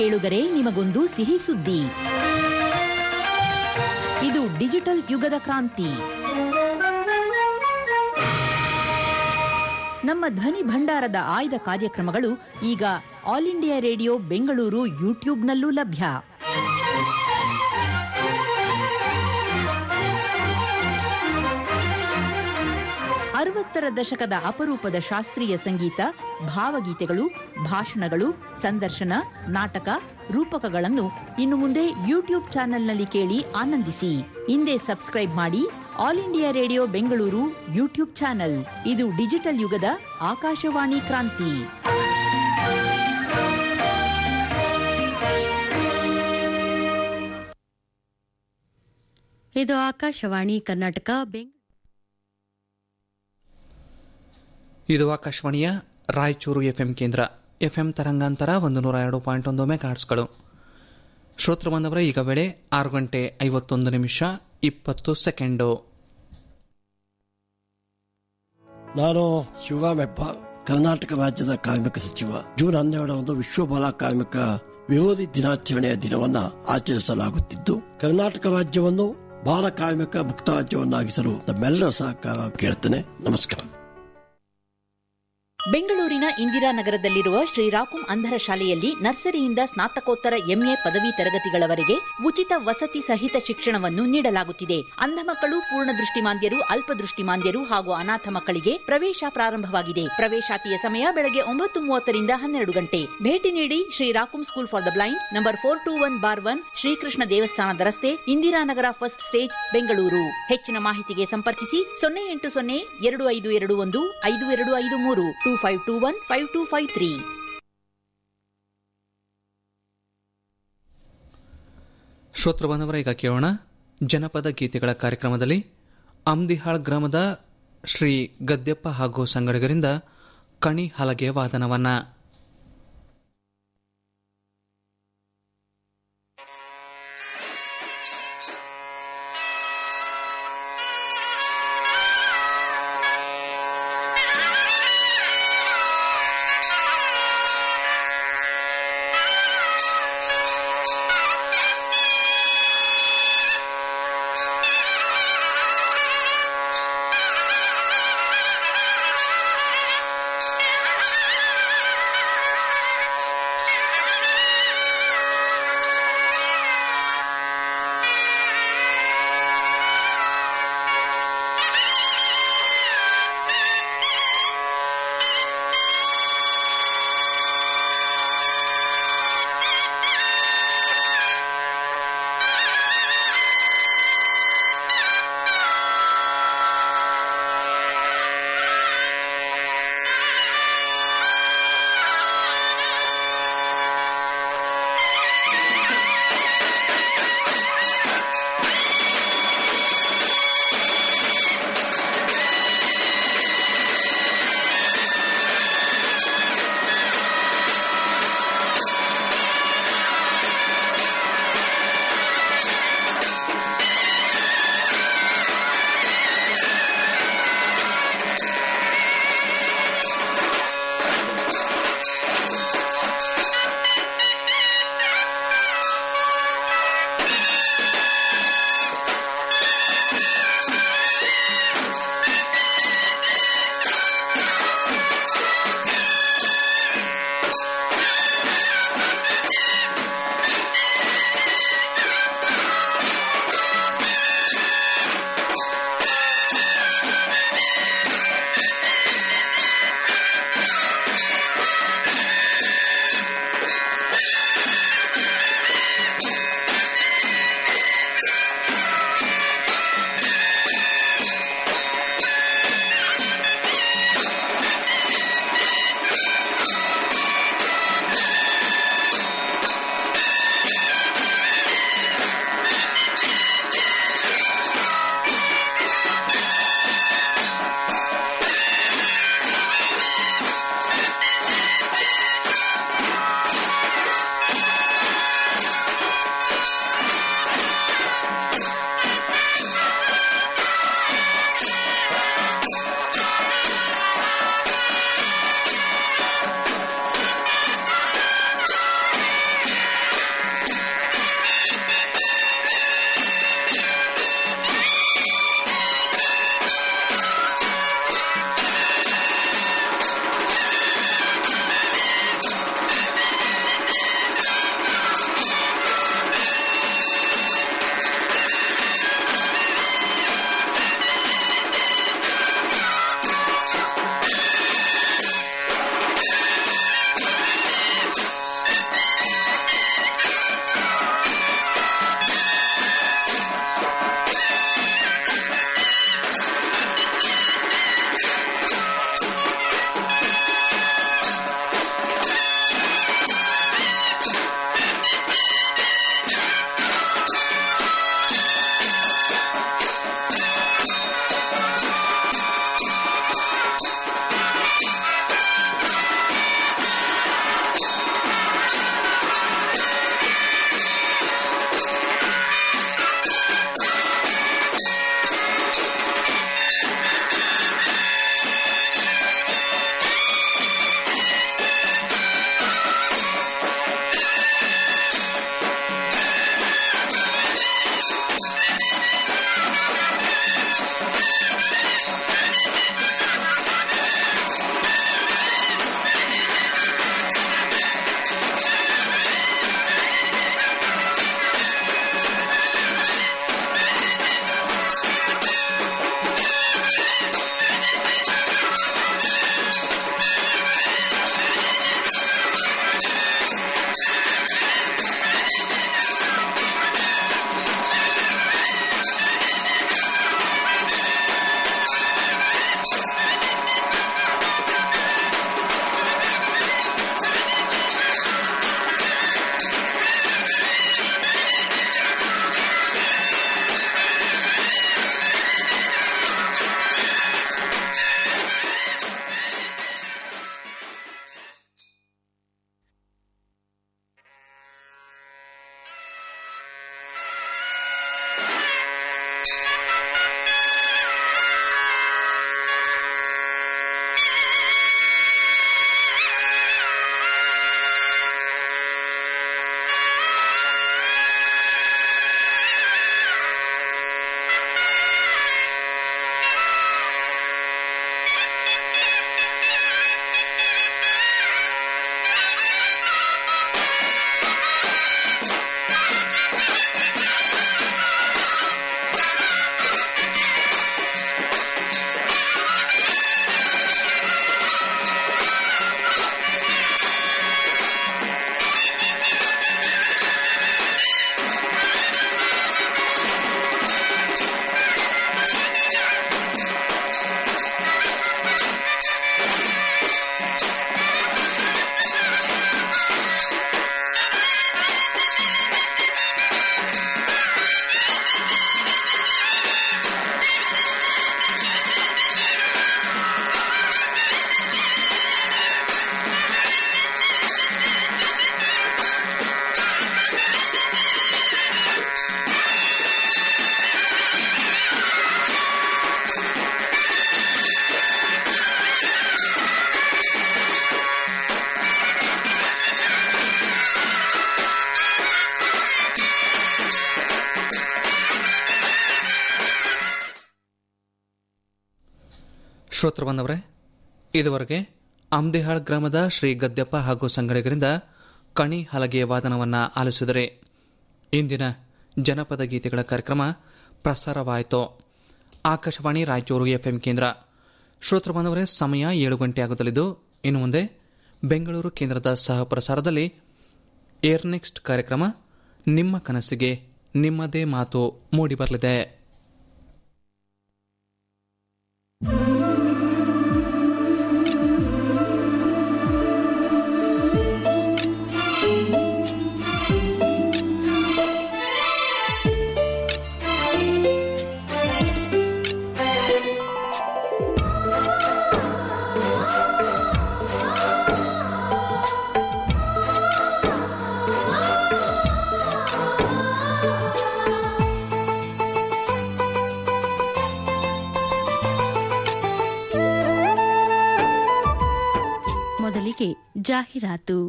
ಕೇಳುಗರೆ ನಿಮಗೊಂದು ಸಿಹಿ ಸುದ್ದಿ ಇದು ಡಿಜಿಟಲ್ ಯುಗದ ಕ್ರಾಂತಿ ನಮ್ಮ ಧ್ವನಿ ಭಂಡಾರದ ಆಯ್ದ ಕಾರ್ಯಕ್ರಮಗಳು ಈಗ ಆಲ್ ಇಂಡಿಯಾ ರೇಡಿಯೋ ಬೆಂಗಳೂರು ಯೂಟ್ಯೂಬ್ನಲ್ಲೂ ಲಭ್ಯ ಅರವತ್ತರ ದಶಕದ ಅಪರೂಪದ ಶಾಸ್ತ್ರೀಯ ಸಂಗೀತ ಭಾವಗೀತೆಗಳು ಭಾಷಣಗಳು ಸಂದರ್ಶನ ನಾಟಕ ರೂಪಕಗಳನ್ನು ಇನ್ನು ಮುಂದೆ ಯೂಟ್ಯೂಬ್ ಚಾನೆಲ್ನಲ್ಲಿ ಕೇಳಿ ಆನಂದಿಸಿ ಹಿಂದೆ ಸಬ್ಸ್ಕ್ರೈಬ್ ಮಾಡಿ All India Radio Bengaluru YouTube channel ಇದು ಡಿಜಿಟಲ್ ಯುಗದ ಆಕಾಶವಾಣಿ ಕ್ರಾಂತಿ ಇದು ಆಕಾಶವಾಣಿ ಕರ್ನಾಟಕ ಬೆಂಗ್ ಇದು ಆಕಾಶವಾಣಿಯ ರಾಯಚೂರು ಎಫ್ಎಂ ಕೇಂದ್ರ ಎಫ್ಎಂ ತರಂಗಾಂತರ ಒಂದು ನೂರ ಎರಡು ಪಾಯಿಂಟ್ ಒಂದು ಮೆಗಾಟ್ಸ್ಗಳು ಶ್ರೋತೃ ಬಂದವರ ಈಗ ವೇಳೆ ಆರು ಗಂಟೆ ಐವತ್ತೊಂದು ನಿಮಿಷ ಇಪ್ಪತ್ತು ಸೆಕೆಂಡು ನಾನು ಶಿವರಾಮೆಪ್ಪ ಕರ್ನಾಟಕ ರಾಜ್ಯದ ಕಾರ್ಮಿಕ ಸಚಿವ ಜೂನ್ ಹನ್ನೆರಡರಂದು ವಿಶ್ವ ಬಾಲ ಕಾರ್ಮಿಕ ವಿರೋಧಿ ದಿನಾಚರಣೆಯ ದಿನವನ್ನ ಆಚರಿಸಲಾಗುತ್ತಿದ್ದು ಕರ್ನಾಟಕ ರಾಜ್ಯವನ್ನು ಬಾಲ ಕಾರ್ಮಿಕ ಮುಕ್ತ ರಾಜ್ಯವನ್ನಾಗಿಸಲು ನಮ್ಮೆಲ್ಲರ ಸಹಕಾರ ಕೇಳ್ತೇನೆ ನಮಸ್ಕಾರ ಬೆಂಗಳೂರಿನ ಇಂದಿರಾನಗರದಲ್ಲಿರುವ ಶ್ರೀರಾಕುಂ ಅಂಧರ ಶಾಲೆಯಲ್ಲಿ ನರ್ಸರಿಯಿಂದ ಸ್ನಾತಕೋತ್ತರ ಎಂಎ ಪದವಿ ತರಗತಿಗಳವರೆಗೆ ಉಚಿತ ವಸತಿ ಸಹಿತ ಶಿಕ್ಷಣವನ್ನು ನೀಡಲಾಗುತ್ತಿದೆ ಅಂಧ ಮಕ್ಕಳು ಪೂರ್ಣ ದೃಷ್ಟಿಮಾಂದ್ಯರು ಅಲ್ಪದೃಷ್ಟಿಮಾಂದ್ಯರು ಹಾಗೂ ಅನಾಥ ಮಕ್ಕಳಿಗೆ ಪ್ರವೇಶ ಪ್ರಾರಂಭವಾಗಿದೆ ಪ್ರವೇಶಾತಿಯ ಸಮಯ ಬೆಳಗ್ಗೆ ಒಂಬತ್ತು ಮೂವತ್ತರಿಂದ ಹನ್ನೆರಡು ಗಂಟೆ ಭೇಟಿ ನೀಡಿ ಶ್ರೀರಾಕುಂ school for the blind number four two one bar one Srikrishna ದೇವಸ್ಥಾನದ ರಸ್ತೆ ಇಂದಿರಾನಗರ ಫಸ್ಟ್ ಸ್ಟೇಜ್ ಬೆಂಗಳೂರು ಹೆಚ್ಚಿನ ಮಾಹಿತಿಗೆ ಸಂಪರ್ಕಿಸಿ ಸೊನ್ನೆ ಎಂಟು ಸೊನ್ನೆ ಎರಡು ಐದು ಎರಡು ಒಂದು ಐದು ಎರಡು ಐದು ಮೂರು two five two one five two five three ಶ್ರೋತೃ ಬಂದವರ ಈಗ ಕೇಳೋಣ ಜನಪದ ಗೀತೆಗಳ ಕಾರ್ಯಕ್ರಮದಲ್ಲಿ ಅಮ್ದಿಹಾಳ್ ಗ್ರಾಮದ ಶ್ರೀ ಗದ್ಯಪ್ಪ ಹಾಗೂ ಸಂಗಡಿಗರಿಂದ ಕಣಿ ಹಲಗೆ ವಾದನವನ್ನ Thank you. ಶ್ರೋತೃ ಬಂದವರೇ ಇದುವರೆಗೆ ಅಮ್ದಿಹಾಳ್ ಗ್ರಾಮದ ಶ್ರೀ ಗದ್ಯಪ್ಪ ಹಾಗೂ ಸಂಗಡಿಗರಿಂದ ಕಣಿ ಹಲಗೆಯ ವಾದನವನ್ನು ಆಲಿಸಿದರೆ ಇಂದಿನ ಜನಪದ ಗೀತೆಗಳ ಕಾರ್ಯಕ್ರಮ ಪ್ರಸಾರವಾಯಿತು ಆಕಾಶವಾಣಿ ರಾಯಚೂರು ಎಫ್ಎಂ ಕೇಂದ್ರ ಶ್ರೋತೃ ಬಂದವರೇ ಸಮಯ ಏಳು ಗಂಟೆ ಆಗುತ್ತಲಿದ್ದು ಇನ್ನು ಮುಂದೆ ಬೆಂಗಳೂರು ಕೇಂದ್ರದ ಸಹ ಪ್ರಸಾರದಲ್ಲಿ ಏರ್ ನೆಕ್ಸ್ಟ್ ಕಾರ್ಯಕ್ರಮ ನಿಮ್ಮ ಕನಸಿಗೆ ನಿಮ್ಮದೇ ಮಾತು ಮೂಡಿಬರಲಿದೆ ಮೊದಲಿಗೆ ಜಾಹೀರಾತು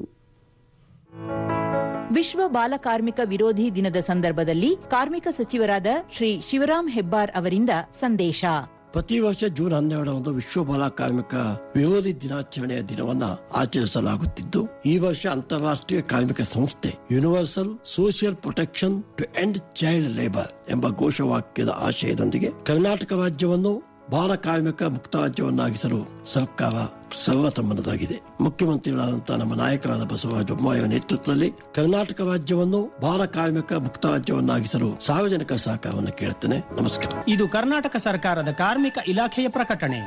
ವಿಶ್ವ ಬಾಲ ಕಾರ್ಮಿಕ ವಿರೋಧಿ ದಿನದ ಸಂದರ್ಭದಲ್ಲಿ ಕಾರ್ಮಿಕ ಸಚಿವರಾದ ಶ್ರೀ ಶಿವರಾಮ್ ಹೆಬ್ಬಾರ್ ಅವರಿಂದ ಸಂದೇಶ ಪ್ರತಿ ವರ್ಷ ಜೂನ್ ಹನ್ನೆರಡರಂದು ವಿಶ್ವ ಬಾಲ ಕಾರ್ಮಿಕ ವಿರೋಧಿ ದಿನಾಚರಣೆಯ ದಿನವನ್ನ ಆಚರಿಸಲಾಗುತ್ತಿದ್ದು ಈ ವರ್ಷ ಅಂತಾರಾಷ್ಟ್ರೀಯ ಕಾರ್ಮಿಕ ಸಂಸ್ಥೆ universal social protection to end child labour ಎಂಬ ಘೋಷವಾಕ್ಯದ ಆಶಯದೊಂದಿಗೆ ಕರ್ನಾಟಕ ರಾಜ್ಯವನ್ನು ಬಾಲ ಕಾರ್ಮಿಕ ಮುಕ್ತ ರಾಜ್ಯವನ್ನಾಗಿಸಲು ಸರ್ಕಾರ ಸರ್ವಸಮ್ಮತವಾಗಿದೆ ಮುಖ್ಯಮಂತ್ರಿಗಳಾದಂತಹ ನಮ್ಮ ನಾಯಕರಾದ ಬಸವರಾಜ ಬೊಮ್ಮಾಯಿಯ ನೇತೃತ್ವದಲ್ಲಿ ಕರ್ನಾಟಕ ರಾಜ್ಯವನ್ನು ಬಾಲ ಕಾರ್ಮಿಕ ಮುಕ್ತ ರಾಜ್ಯವನ್ನಾಗಿಸಲು ಸಾರ್ವಜನಿಕ ಸಹಕಾರವನ್ನು ಕೇಳುತ್ತೇನೆ ನಮಸ್ಕಾರ ಇದು ಕರ್ನಾಟಕ ಸರ್ಕಾರದ ಕಾರ್ಮಿಕ ಇಲಾಖೆಯ ಪ್ರಕಟಣೆ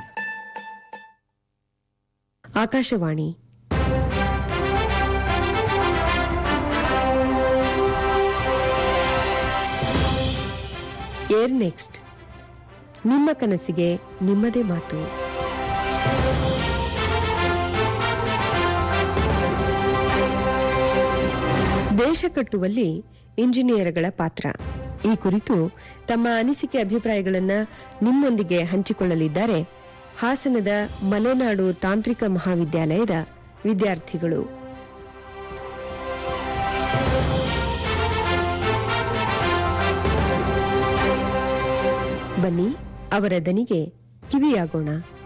ಆಕಾಶವಾಣಿ ಏರ್ ನೆಕ್ಸ್ಟ್ ನಿಮ್ಮ ಕನಸಿಗೆ ನಿಮ್ಮದೇ ಮಾತು ದೇಶ ಕಟ್ಟುವಲ್ಲಿ ಇಂಜಿನಿಯರ್ಗಳ ಪಾತ್ರ ಈ ಕುರಿತು ತಮ್ಮ ಅನಿಸಿಕೆ ಅಭಿಪ್ರಾಯಗಳನ್ನು ನಿಮ್ಮೊಂದಿಗೆ ಹಂಚಿಕೊಳ್ಳಲಿದ್ದಾರೆ ಹಾಸನದ ಮಲೆನಾಡು ತಾಂತ್ರಿಕ ಮಹಾವಿದ್ಯಾಲಯದ ವಿದ್ಯಾರ್ಥಿಗಳು ಬನ್ನಿ ಅವರ ದನಿಗೆ ಕಿವಿಯಾಗೋಣ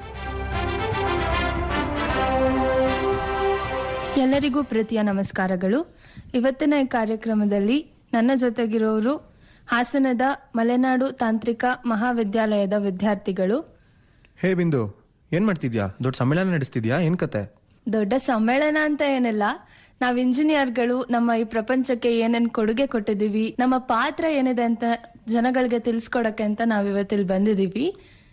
ಎಲ್ಲರಿಗೂ ಪ್ರೀತಿಯ ನಮಸ್ಕಾರಗಳು ಇವತ್ತಿನ ಈ ಕಾರ್ಯಕ್ರಮದಲ್ಲಿ ನನ್ನ ಜೊತೆಗಿರೋರು ಹಾಸನದ ಮಲೆನಾಡು ತಾಂತ್ರಿಕ ಮಹಾವಿದ್ಯಾಲಯದ ವಿದ್ಯಾರ್ಥಿಗಳು ಹೇ ಬಿಂದು ಏನ್ ಮಾಡ್ತಿದ್ಯಾ ದೊಡ್ಡ ಸಮ್ಮೇಳನ ನಡೆಸ್ತಿದ್ಯಾ ಏನ್ ಕತೆ ದೊಡ್ಡ ಸಮ್ಮೇಳನ ಅಂತ ಏನಿಲ್ಲ ನಾವ್ ಇಂಜಿನಿಯರ್ಗಳು ನಮ್ಮ ಈ ಪ್ರಪಂಚಕ್ಕೆ ಏನೇನ್ ಕೊಡುಗೆ ಕೊಟ್ಟಿದೀವಿ ನಮ್ಮ ಪಾತ್ರ ಏನಿದೆ ಅಂತ ಜನಗಳಿಗೆ ತಿಳಿಸ್ಕೊಡಕ್ಕೆ ಅಂತ ನಾವ್ ಇವತ್ತಿಲ್ಲಿ ಬಂದಿದೀವಿ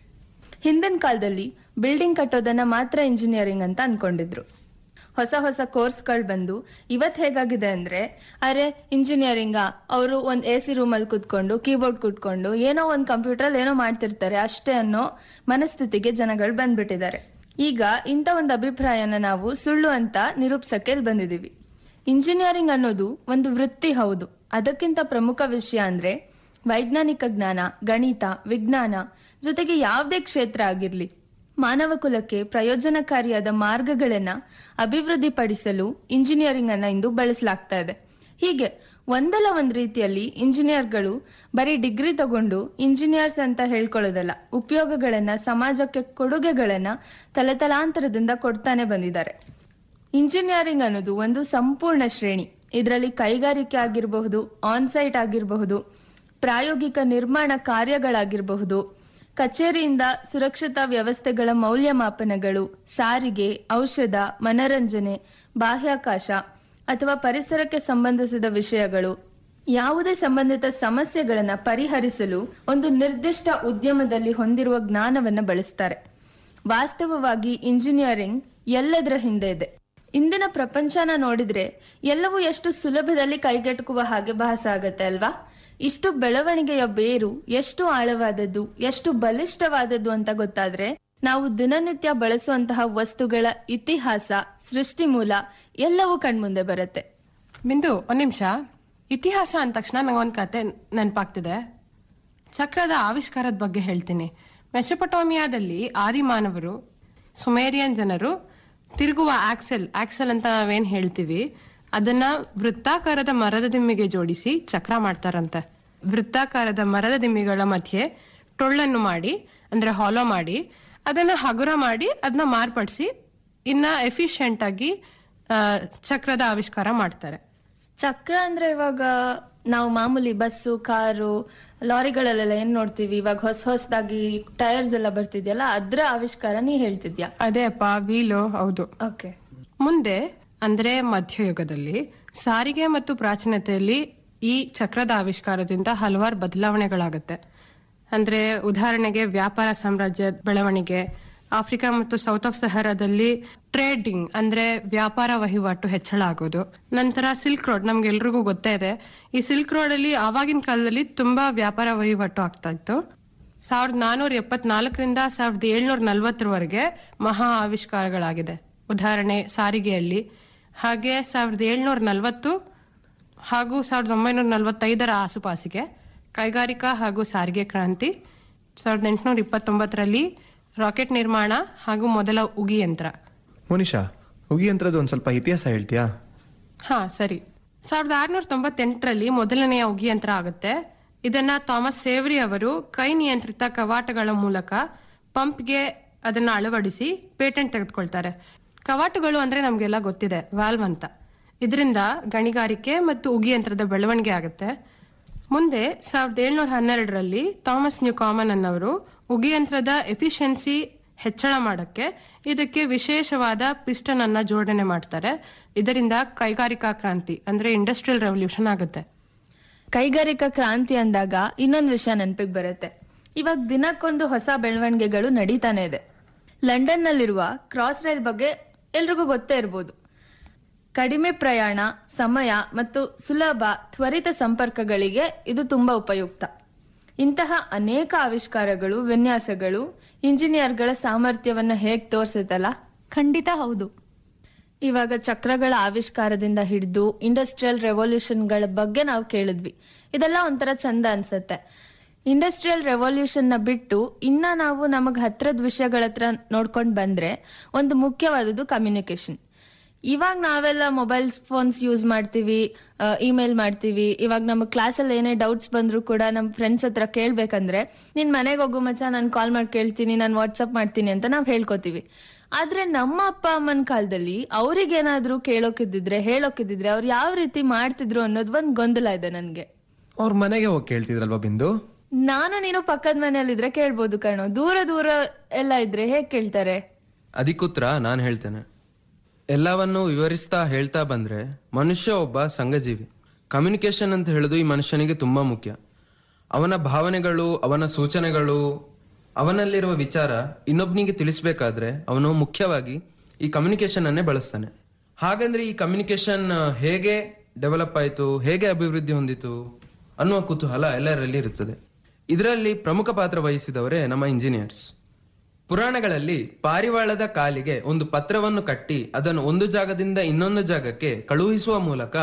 ಹಿಂದಿನ ಕಾಲದಲ್ಲಿ ಬಿಲ್ಡಿಂಗ್ ಕಟ್ಟೋದನ್ನ ಮಾತ್ರ ಇಂಜಿನಿಯರಿಂಗ್ ಅಂತ ಅನ್ಕೊಂಡಿದ್ರು ಹೊಸ ಹೊಸ ಕೋರ್ಸ್ಗಳು ಬಂದು ಇವತ್ ಹೇಗಾಗಿದೆ ಅಂದ್ರೆ ಅರೆ ಇಂಜಿನಿಯರಿಂಗ್ ಅವರು ಒಂದ್ ಎ ಸಿ ರೂಮಲ್ಲಿ ಕುತ್ಕೊಂಡು ಕೀಬೋರ್ಡ್ ಕುತ್ಕೊಂಡು ಏನೋ ಒಂದ್ ಕಂಪ್ಯೂಟರ್ ಏನೋ ಮಾಡ್ತಿರ್ತಾರೆ ಅಷ್ಟೇ ಅನ್ನೋ ಮನಸ್ಥಿತಿಗೆ ಜನಗಳು ಬಂದ್ಬಿಟ್ಟಿದ್ದಾರೆ ಈಗ ಇಂಥ ಒಂದು ಅಭಿಪ್ರಾಯನ ನಾವು ಸುಳ್ಳು ಅಂತ ನಿರೂಪಿಸಕ್ಕೆ ಇಲ್ಲಿ ಬಂದಿದೀವಿ ಇಂಜಿನಿಯರಿಂಗ್ ಅನ್ನೋದು ಒಂದು ವೃತ್ತಿ ಹೌದು ಅದಕ್ಕಿಂತ ಪ್ರಮುಖ ವಿಷಯ ಅಂದ್ರೆ ವೈಜ್ಞಾನಿಕ ಜ್ಞಾನ ಗಣಿತ ವಿಜ್ಞಾನ ಜೊತೆಗೆ ಯಾವುದೇ ಕ್ಷೇತ್ರ ಆಗಿರ್ಲಿ ಮಾನವ ಕುಲಕ್ಕೆ ಪ್ರಯೋಜನಕಾರಿಯಾದ ಮಾರ್ಗಗಳನ್ನ ಅಭಿವೃದ್ಧಿಪಡಿಸಲು ಇಂಜಿನಿಯರಿಂಗ್ ಅನ್ನ ಇಂದು ಬಳಸಲಾಗ್ತಾ ಇದೆ ಹೀಗೆ ಒಂದಲ್ಲ ಒಂದ್ ರೀತಿಯಲ್ಲಿ ಇಂಜಿನಿಯರ್ಗಳು ಬರೀ ಡಿಗ್ರಿ ತಗೊಂಡು ಇಂಜಿನಿಯರ್ಸ್ ಅಂತ ಹೇಳ್ಕೊಳ್ಳೋದಲ್ಲ ಉಪಯೋಗಗಳನ್ನ ಸಮಾಜಕ್ಕೆ ಕೊಡುಗೆಗಳನ್ನ ತಲೆತಲಾಂತರದಿಂದ ಕೊಡ್ತಾನೆ ಬಂದಿದ್ದಾರೆ ಇಂಜಿನಿಯರಿಂಗ್ ಅನ್ನೋದು ಒಂದು ಸಂಪೂರ್ಣ ಶ್ರೇಣಿ ಇದರಲ್ಲಿ ಕೈಗಾರಿಕೆ ಆಗಿರಬಹುದು ಆನ್ಸೈಟ್ ಆಗಿರಬಹುದು ಪ್ರಾಯೋಗಿಕ ನಿರ್ಮಾಣ ಕಾರ್ಯಗಳಾಗಿರಬಹುದು ಕಚೇರಿಯಿಂದ ಸುರಕ್ಷತಾ ವ್ಯವಸ್ಥೆಗಳ ಮೌಲ್ಯಮಾಪನಗಳು ಸಾರಿಗೆ ಔಷಧ ಮನರಂಜನೆ ಬಾಹ್ಯಾಕಾಶ ಅಥವಾ ಪರಿಸರಕ್ಕೆ ಸಂಬಂಧಿಸಿದ ವಿಷಯಗಳು ಯಾವುದೇ ಸಂಬಂಧಿತ ಸಮಸ್ಯೆಗಳನ್ನ ಪರಿಹರಿಸಲು ಒಂದು ನಿರ್ದಿಷ್ಟ ಉದ್ಯಮದಲ್ಲಿ ಹೊಂದಿರುವ ಜ್ಞಾನವನ್ನ ಬಳಸ್ತಾರೆ ವಾಸ್ತವವಾಗಿ ಇಂಜಿನಿಯರಿಂಗ್ ಎಲ್ಲದರ ಹಿಂದೆ ಇದೆ ಇಂದಿನ ಪ್ರಪಂಚನ ನೋಡಿದ್ರೆ ಎಲ್ಲವೂ ಎಷ್ಟು ಸುಲಭದಲ್ಲಿ ಕೈಗೆಟುಕುವ ಹಾಗೆ ಭಾಸ ಆಗತ್ತೆ ಅಲ್ವಾ ಇಷ್ಟು ಬೆಳವಣಿಗೆಯ ಬೇರು ಎಷ್ಟು ಆಳವಾದದ್ದು ಎಷ್ಟು ಬಲಿಷ್ಠವಾದದ್ದು ಅಂತ ಗೊತ್ತಾದ್ರೆ ನಾವು ದಿನನಿತ್ಯ ಬಳಸುವಂತಹ ವಸ್ತುಗಳ ಇತಿಹಾಸ ಸೃಷ್ಟಿ ಮೂಲ ಎಲ್ಲವೂ ಕಣ್ಮುಂದೆ ಬರುತ್ತೆ ಬಿಂದು ಒಂದ್ ನಿಮಿಷ ಇತಿಹಾಸ ಅಂದ ತಕ್ಷಣ ನಂಗೊಂದ್ ಕತೆ ನೆನಪಾಗ್ತಿದೆ ಚಕ್ರದ ಆವಿಷ್ಕಾರದ ಬಗ್ಗೆ ಹೇಳ್ತೀನಿ ಮೆಸೊಪಟೋಮಿಯಾದಲ್ಲಿ ಆದಿಮಾನವರು ಸುಮೇರಿಯನ್ ಜನರು ತಿರುಗುವ ಆಕ್ಸೆಲ್ ಆಕ್ಸೆಲ್ ಅಂತ ನಾವೇನ್ ಹೇಳ್ತೀವಿ ಅದನ್ನ ವೃತ್ತಾಕಾರದ ಮರದ ದಿಮ್ಮಿಗೆ ಜೋಡಿಸಿ ಚಕ್ರ ಮಾಡ್ತಾರಂತೆ ವೃತ್ತಾಕಾರದ ಮರದ ದಿಮ್ಮಿಗಳ ಮಧ್ಯೆ ಟೊಳ್ಳನ್ನು ಮಾಡಿ ಅಂದ್ರೆ ಹಾಲೋ ಮಾಡಿ ಅದನ್ನ ಹಗುರ ಮಾಡಿ ಅದನ್ನ ಮಾರ್ಪಡಿಸಿ ಇನ್ನ ಎಫಿಷಿಯಂಟ್ ಆಗಿ ಆ, ಚಕ್ರದ ಆವಿಷ್ಕಾರ ಮಾಡ್ತಾರೆ ಚಕ್ರ ಅಂದ್ರೆ ಇವಾಗ ನಾವು ಮಾಮೂಲಿ ಬಸ್ಸು ಕಾರು ಲಾರಿಗಳಲ್ಲೆಲ್ಲ ಏನ್ ನೋಡ್ತೀವಿ ಇವಾಗ ಹೊಸ ಹೊಸದಾಗಿ ಟೈರ್ಸ್ ಎಲ್ಲ ಬರ್ತಿದ್ಯಲ್ಲ ಅದ್ರ ಆವಿಷ್ಕಾರ ನೀ ಹೇಳ್ತಿದ್ಯಾ ಅದೇ ಅಪ್ಪ ವೀಲು ಹೌದು ಓಕೆ ಮುಂದೆ ಅಂದ್ರೆ ಮಧ್ಯಯುಗದಲ್ಲಿ ಸಾರಿಗೆ ಮತ್ತು ಪ್ರಾಚೀನತೆಯಲ್ಲಿ ಈ ಚಕ್ರದ ಆವಿಷ್ಕಾರದಿಂದ ಹಲವಾರು ಬದಲಾವಣೆಗಳಾಗುತ್ತೆ ಅಂದ್ರೆ ಉದಾಹರಣೆಗೆ ವ್ಯಾಪಾರ ಸಾಮ್ರಾಜ್ಯ ಬೆಳವಣಿಗೆ ಆಫ್ರಿಕಾ ಮತ್ತು ಸೌತ್ ಆಫ್ ಸಹರಾದಲ್ಲಿ ಟ್ರೇಡಿಂಗ್ ಅಂದ್ರೆ ವ್ಯಾಪಾರ ವಹಿವಾಟು ಹೆಚ್ಚಳ ಆಗೋದು ನಂತರ ಸಿಲ್ಕ್ ರೋಡ್ ನಮ್ಗೆಲ್ರಿಗೂ ಗೊತ್ತೇ ಇದೆ ಈ ಸಿಲ್ಕ್ ರೋಡ್ ಅಲ್ಲಿ ಆವಾಗಿನ ಕಾಲದಲ್ಲಿ ತುಂಬಾ ವ್ಯಾಪಾರ ವಹಿವಾಟು ಆಗ್ತಾ ಇತ್ತು ಸಾವಿರದ ನಾನೂರ ಎಪ್ಪತ್ನಾಲ್ಕರಿಂದ ಸಾವಿರದ ಏಳ್ನೂರ ನಲವತ್ತರವರೆಗೆ ಮಹಾ ಆವಿಷ್ಕಾರಗಳಾಗಿದೆ ಉದಾಹರಣೆ ಸಾರಿಗೆಯಲ್ಲಿ ಹಾಗೆ ಸಾವಿರದ ಏಳ್ನೂರ ನಲವತ್ತು ಹಾಗೂ ಸಾವಿರದ ಒಂಬೈನೂರ ನಲವತ್ತೈದರ ಆಸುಪಾಸಿಗೆ ಕೈಗಾರಿಕಾ ಹಾಗೂ ಸಾರಿಗೆ ಕ್ರಾಂತಿ ಸಾವಿರದ ಎಂಟುನೂರ ಇಪ್ಪತ್ತೊಂಬತ್ತರಲ್ಲಿ ರಾಕೆಟ್ ನಿರ್ಮಾಣ ಹಾಗೂ ಮೊದಲ ಉಗಿ ಯಂತ್ರ ಮೋನಿಶಾ ಉಗಿ ಯಂತ್ರದ ಒಂದ್ ಸ್ವಲ್ಪ ಇತಿಹಾಸ ಹೇಳ್ತೀಯಾ ಹಾ ಸರಿ ಸಾವಿರದ ಆರುನೂರ ತೊಂಬತ್ತೆಂಟರಲ್ಲಿ ಮೊದಲನೆಯ ಉಗಿ ಯಂತ್ರ ಆಗುತ್ತೆ ಇದನ್ನ ಥಾಮಸ್ ಸೇವ್ರಿ ಅವರು ಕೈ ನಿಯಂತ್ರಿತ ಕವಾಟಗಳ ಮೂಲಕ ಪಂಪ್ಗೆ ಅದನ್ನ ಅಳವಡಿಸಿ ಪೇಟೆಂಟ್ ತೆಗೆದುಕೊಳ್ತಾರೆ ಕವಾಟಗಳು ಅಂದ್ರೆ ನಮ್ಗೆಲ್ಲ ಗೊತ್ತಿದೆ ವಾಲ್ವ್ ಅಂತ ಇದರಿಂದ ಗಣಿಗಾರಿಕೆ ಮತ್ತು ಉಗಿ ಯಂತ್ರದ ಬೆಳವಣಿಗೆ ಆಗುತ್ತೆ ಮುಂದೆ ಸಾವಿರದ ಏಳ್ನೂರ ಹನ್ನೆರಡರಲ್ಲಿ ಥಾಮಸ್ ನ್ಯೂ ಕಾಮನ್ ಅನ್ನವರು ಉಗಿ ಯಂತ್ರದ ಎಫಿಷಿಯನ್ಸಿ ಹೆಚ್ಚಳ ಮಾಡಕ್ಕೆ ಇದಕ್ಕೆ ವಿಶೇಷವಾದ ಪಿಸ್ಟನ್ ಅನ್ನ ಜೋಡಣೆ ಮಾಡ್ತಾರೆ ಇದರಿಂದ ಕೈಗಾರಿಕಾ ಕ್ರಾಂತಿ ಅಂದ್ರೆ ಇಂಡಸ್ಟ್ರಿಯಲ್ ರೆವಲ್ಯೂಷನ್ ಆಗುತ್ತೆ ಕೈಗಾರಿಕಾ ಕ್ರಾಂತಿ ಅಂದಾಗ ಇನ್ನೊಂದು ವಿಷಯ ನೆನಪಿಗೆ ಬರುತ್ತೆ ಇವಾಗ ದಿನಕ್ಕೊಂದು ಹೊಸ ಬೆಳವಣಿಗೆಗಳು ನಡೀತಾನೆ ಇದೆ ಲಂಡನ್ ನಲ್ಲಿರುವ ಕ್ರಾಸ್ ರೈಲ್ ಬಗ್ಗೆ ಎಲ್ರಿಗೂ ಗೊತ್ತೇ ಇರ್ಬೋದು ಕಡಿಮೆ ಪ್ರಯಾಣ ಸಮಯ ಮತ್ತು ಸುಲಭ ತ್ವರಿತ ಸಂಪರ್ಕಗಳಿಗೆ ಇದು ತುಂಬಾ ಉಪಯುಕ್ತ ಇಂತಹ ಅನೇಕ ಆವಿಷ್ಕಾರಗಳು ವಿನ್ಯಾಸಗಳು ಇಂಜಿನಿಯರ್ಗಳ ಸಾಮರ್ಥ್ಯವನ್ನು ಹೇಗ್ ತೋರಿಸುತ್ತಲ್ಲ ಖಂಡಿತ ಹೌದು ಇವಾಗ ಚಕ್ರಗಳ ಆವಿಷ್ಕಾರದಿಂದ ಹಿಡಿದು ಇಂಡಸ್ಟ್ರಿಯಲ್ ರೆವಲ್ಯೂಷನ್ಗಳ ಬಗ್ಗೆ ನಾವು ಕೇಳಿದ್ವಿ ಇದೆಲ್ಲ ಒಂಥರ ಚಂದ ಅನ್ಸತ್ತೆ ಇಂಡಸ್ಟ್ರಿಯಲ್ ರೆವಲ್ಯೂಷನ್ ನ ಬಿಟ್ಟು ಇನ್ನ ನಾವು ನಮಗ್ ಹತ್ರದ ವಿಷಯಗಳ ಹತ್ರ ನೋಡ್ಕೊಂಡ್ ಬಂದ್ರೆ ಒಂದು ಮುಖ್ಯವಾದದ್ದು ಕಮ್ಯುನಿಕೇಶನ್ ಇವಾಗ ನಾವೆಲ್ಲ ಮೊಬೈಲ್ ಫೋನ್ಸ್ ಯೂಸ್ ಮಾಡ್ತೀವಿ ಇಮೇಲ್ ಮಾಡ್ತೀವಿ ಇವಾಗ ನಮ್ಮ ಕ್ಲಾಸಲ್ಲಿ ಏನೇ ಡೌಟ್ಸ್ ಬಂದ್ರು ಕೂಡ ನಮ್ಮ ಫ್ರೆಂಡ್ಸ್ ಹತ್ರ ಕೇಳ್ಬೇಕಂದ್ರೆ ನಿನ್ ಮನೆಗೆ ಹೋಗು ಮಚ್ಚ ನಾನು ಕಾಲ್ ಮಾಡಿ ಕೇಳ್ತೀನಿ ನಾನು ವಾಟ್ಸಪ್ ಮಾಡ್ತೀನಿ ಅಂತ ನಾವು ಹೇಳ್ಕೊತೀವಿ ಆದ್ರೆ ನಮ್ಮ ಅಪ್ಪ ಅಮ್ಮನ ಕಾಲದಲ್ಲಿ ಅವ್ರಿಗೇನಾದ್ರೂ ಕೇಳೋಕಿದ್ದಿದ್ರೆ ಹೇಳೋಕಿದ್ದಿದ್ರೆ ಅವ್ರು ಯಾವ ರೀತಿ ಮಾಡ್ತಿದ್ರು ಅನ್ನೋದು ಒಂದ್ ಗೊಂದಲ ಇದೆ ನನ್ಗೆ ಅವ್ರ ಮನೆಗೆ ಹೋಗಿ ಕೇಳ್ತಿದ್ರಲ್ವಾ ಬಿಂದು ನಾನು ನೀನು ಪಕ್ಕದ ಮನೆಯಲ್ಲಿದ್ರೆ ಕೇಳ್ಬೋದು ಕಣೋ ದೂರ ದೂರ ಎಲ್ಲ ಇದ್ರೆ ಹೇಗ್ ಕೇಳ್ತಾರೆ ಅದಕ್ಕುತ್ತರ ನಾನು ಹೇಳ್ತೇನೆ ಎಲ್ಲವನ್ನೂ ವಿವರಿಸ್ತಾ ಹೇಳ್ತಾ ಬಂದ್ರೆ ಮನುಷ್ಯ ಒಬ್ಬ ಸಂಘಜೀವಿ ಕಮ್ಯುನಿಕೇಶನ್ ಅಂತ ಹೇಳೋದು ಈ ಮನುಷ್ಯನಿಗೆ ತುಂಬಾ ಮುಖ್ಯ ಅವನ ಭಾವನೆಗಳು ಅವನ ಸೂಚನೆಗಳು ಅವನಲ್ಲಿರುವ ವಿಚಾರ ಇನ್ನೊಬ್ಬನಿಗೆ ತಿಳಿಸ್ಬೇಕಾದ್ರೆ ಅವನು ಮುಖ್ಯವಾಗಿ ಈ ಕಮ್ಯುನಿಕೇಶನ್ ಅನ್ನೇ ಬಳಸ್ತಾನೆ ಹಾಗಂದ್ರೆ ಈ ಕಮ್ಯುನಿಕೇಶನ್ ಹೇಗೆ ಡೆವಲಪ್ ಆಯಿತು ಹೇಗೆ ಅಭಿವೃದ್ಧಿ ಹೊಂದಿತು ಅನ್ನುವ ಕುತೂಹಲ ಎಲ್ಲರಲ್ಲಿ ಇರುತ್ತದೆ ಇದರಲ್ಲಿ ಪ್ರಮುಖ ಪಾತ್ರ ವಹಿಸಿದವರೇ ನಮ್ಮ ಇಂಜಿನಿಯರ್ಸ್ ಪುರಾಣಗಳಲ್ಲಿ ಪಾರಿವಾಳದ ಕಾಲಿಗೆ ಒಂದು ಪತ್ರವನ್ನು ಕಟ್ಟಿ ಅದನ್ನು ಒಂದು ಜಾಗದಿಂದ ಇನ್ನೊಂದು ಜಾಗಕ್ಕೆ ಕಳುಹಿಸುವ ಮೂಲಕ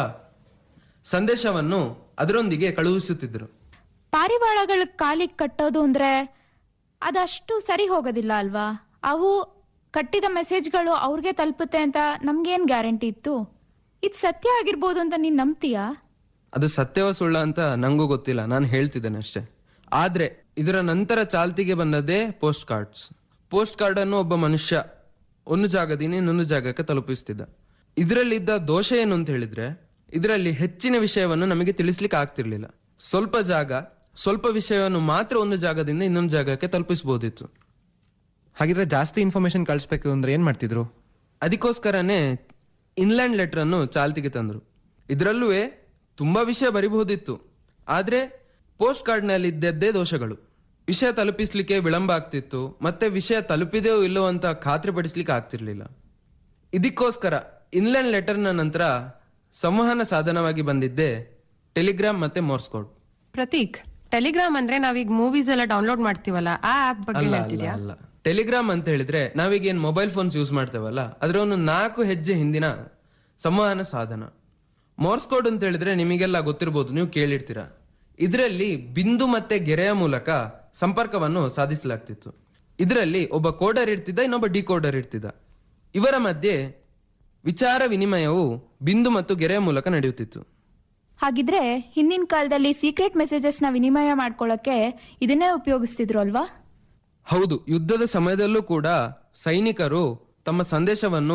ಸಂದೇಶವನ್ನು ಅದರೊಂದಿಗೆ ಕಳುಹಿಸುತ್ತಿದ್ದರು ಪಾರಿವಾಳಗಳ ಕಾಲಿಗೆ ಕಟ್ಟೋದು ಅಂದ್ರೆ ಅದಷ್ಟು ಸರಿ ಹೋಗೋದಿಲ್ಲ ಅಲ್ವಾ ಅವು ಕಟ್ಟಿದ ಮೆಸೇಜ್ಗಳು ಅವ್ರಿಗೆ ತಲುಪುತ್ತೆ ಅಂತ ನಮ್ಗೇನ್ ಗ್ಯಾರಂಟಿ ಇತ್ತು ಇದು ಸತ್ಯ ಆಗಿರ್ಬೋದು ಅಂತ ನೀನ್ ನಂಬ್ತೀಯಾ ಅದು ಸತ್ಯವ ಸುಳ್ಳ ಅಂತ ನಂಗೂ ಗೊತ್ತಿಲ್ಲ ನಾನು ಹೇಳ್ತಿದ್ದೇನೆ ಅಷ್ಟೇ ಆದ್ರೆ ಇದರ ನಂತರ ಚಾಲ್ತಿಗೆ ಬಂದದ್ದೇ ಪೋಸ್ಟ್ ಕಾರ್ಡ್ಸ್ ಪೋಸ್ಟ್ ಕಾರ್ಡ್ ಅನ್ನು ಒಬ್ಬ ಮನುಷ್ಯ ಒಂದು ಜಾಗದಿಂದ ಇನ್ನೊಂದು ಜಾಗಕ್ಕೆ ತಲುಪಿಸ್ತಿದ್ದ ಇದರಲ್ಲಿದ್ದ ದೋಷ ಏನು ಅಂತ ಹೇಳಿದ್ರೆ ಇದರಲ್ಲಿ ಹೆಚ್ಚಿನ ವಿಷಯವನ್ನು ನಮಗೆ ತಿಳಿಸ್ಲಿಕ್ಕೆ ಆಗ್ತಿರ್ಲಿಲ್ಲ ಸ್ವಲ್ಪ ಜಾಗ ಸ್ವಲ್ಪ ವಿಷಯವನ್ನು ಮಾತ್ರ ಒಂದು ಜಾಗದಿಂದ ಇನ್ನೊಂದು ಜಾಗಕ್ಕೆ ತಲುಪಿಸಬಹುದಿತ್ತು ಹಾಗಿದ್ರೆ ಜಾಸ್ತಿ ಇನ್ಫಾರ್ಮೇಶನ್ ಕಳಿಸ್ಬೇಕು ಅಂದ್ರೆ ಏನ್ ಮಾಡ್ತಿದ್ರು ಅದಕ್ಕೋಸ್ಕರನೇ ಇನ್ಲ್ಯಾಂಡ್ ಲೆಟರ್ ಅನ್ನು ಚಾಲ್ತಿಗೆ ತಂದ್ರು ಇದರಲ್ಲೂ ತುಂಬಾ ವಿಷಯ ಬರಿಬಹುದಿತ್ತು ಆದ್ರೆ ಪೋಸ್ಟ್ ಕಾರ್ಡ್ ನಲ್ಲಿ ಇದ್ದದ್ದೇ ದೋಷಗಳು ವಿಷಯ ತಲುಪಿಸ್ಲಿಕ್ಕೆ ವಿಳಂಬ ಆಗ್ತಿತ್ತು ಮತ್ತೆ ವಿಷಯ ತಲುಪಿದೆಯೋ ಇಲ್ಲೋ ಅಂತ ಖಾತ್ರಿಪಡಿಸ್ಲಿಕ್ಕೆ ಆಗ್ತಿರ್ಲಿಲ್ಲ ಇದಕ್ಕೋಸ್ಕರ ಇನ್ಲ್ಯಾಂಡ್ ಲೆಟರ್ನ ನಂತರ ಸಂವಹನ ಸಾಧನವಾಗಿ ಬಂದಿದ್ದೆ ಟೆಲಿಗ್ರಾಮ್ ಮತ್ತೆ ಮೋರ್ಸ್ ಕೋಡ್ ಪ್ರತೀಕ್ ಟೆಲಿಗ್ರಾಮ್ ಅಂದ್ರೆ ನಾವೀಗ ಮೂವೀಸ್ ಎಲ್ಲ ಡೌನ್ಲೋಡ್ ಮಾಡ್ತೀವಲ್ಲ ಆ ಆಪ್ ಬಗ್ಗೆ ಅಲ್ಲ ಹೇಳ್ತಿದ್ಯಾ ಅಲ್ಲ ಅಲ್ಲ ಟೆಲಿಗ್ರಾಮ್ ಅಂತ ಹೇಳಿದ್ರೆ ನಾವೀಗ ಏನ್ ಮೊಬೈಲ್ ಫೋನ್ಸ್ ಯೂಸ್ ಮಾಡ್ತೇವಲ್ಲ ಅದರ ಒಂದು ನಾಲ್ಕು ಹೆಜ್ಜೆ ಹಿಂದಿನ ಸಂವಹನ ಸಾಧನ ಮೋರ್ಸ್ ಕೋಡ್ ಅಂತ ಹೇಳಿದ್ರೆ ನಿಮಗೆಲ್ಲ ಗೊತ್ತಿರ್ಬೋದು ನೀವು ಕೇಳಿರ್ತೀರಾ ಇದರಲ್ಲಿ ಬಿಂದು ಮತ್ತೆ ಗೆರೆಯ ಮೂಲಕ ಸಂಪರ್ಕವನ್ನು ಸಾಧಿಸಲಾಗ್ತಿತ್ತು ಇದರಲ್ಲಿ ಒಬ್ಬ ಕೋಡರ್ ಇರ್ತಿದ್ದ ಇನ್ನೊಬ್ಬ ಡಿಕೋಡರ್ ಇರ್ತಿದ್ದ ಇವರ ಮಧ್ಯೆ ವಿಚಾರ ವಿನಿಮಯವು ಬಿಂದು ಮತ್ತು ಗೆರೆಯ ಮೂಲಕ ನಡೆಯುತ್ತಿತ್ತು ಹಾಗಿದ್ರೆ ಹಿಂದಿನ ಕಾಲದಲ್ಲಿ ಸೀಕ್ರೆಟ್ ಮೆಸೇಜಸ್ ನ ವಿನಿಮಯ ಮಾಡ್ಕೊಳ್ಳಕ್ಕೆ ಇದನ್ನೇ ಉಪಯೋಗಿಸ್ತಿದ್ರು ಅಲ್ವಾ ಹೌದು ಯುದ್ಧದ ಸಮಯದಲ್ಲೂ ಕೂಡ ಸೈನಿಕರು ತಮ್ಮ ಸಂದೇಶವನ್ನು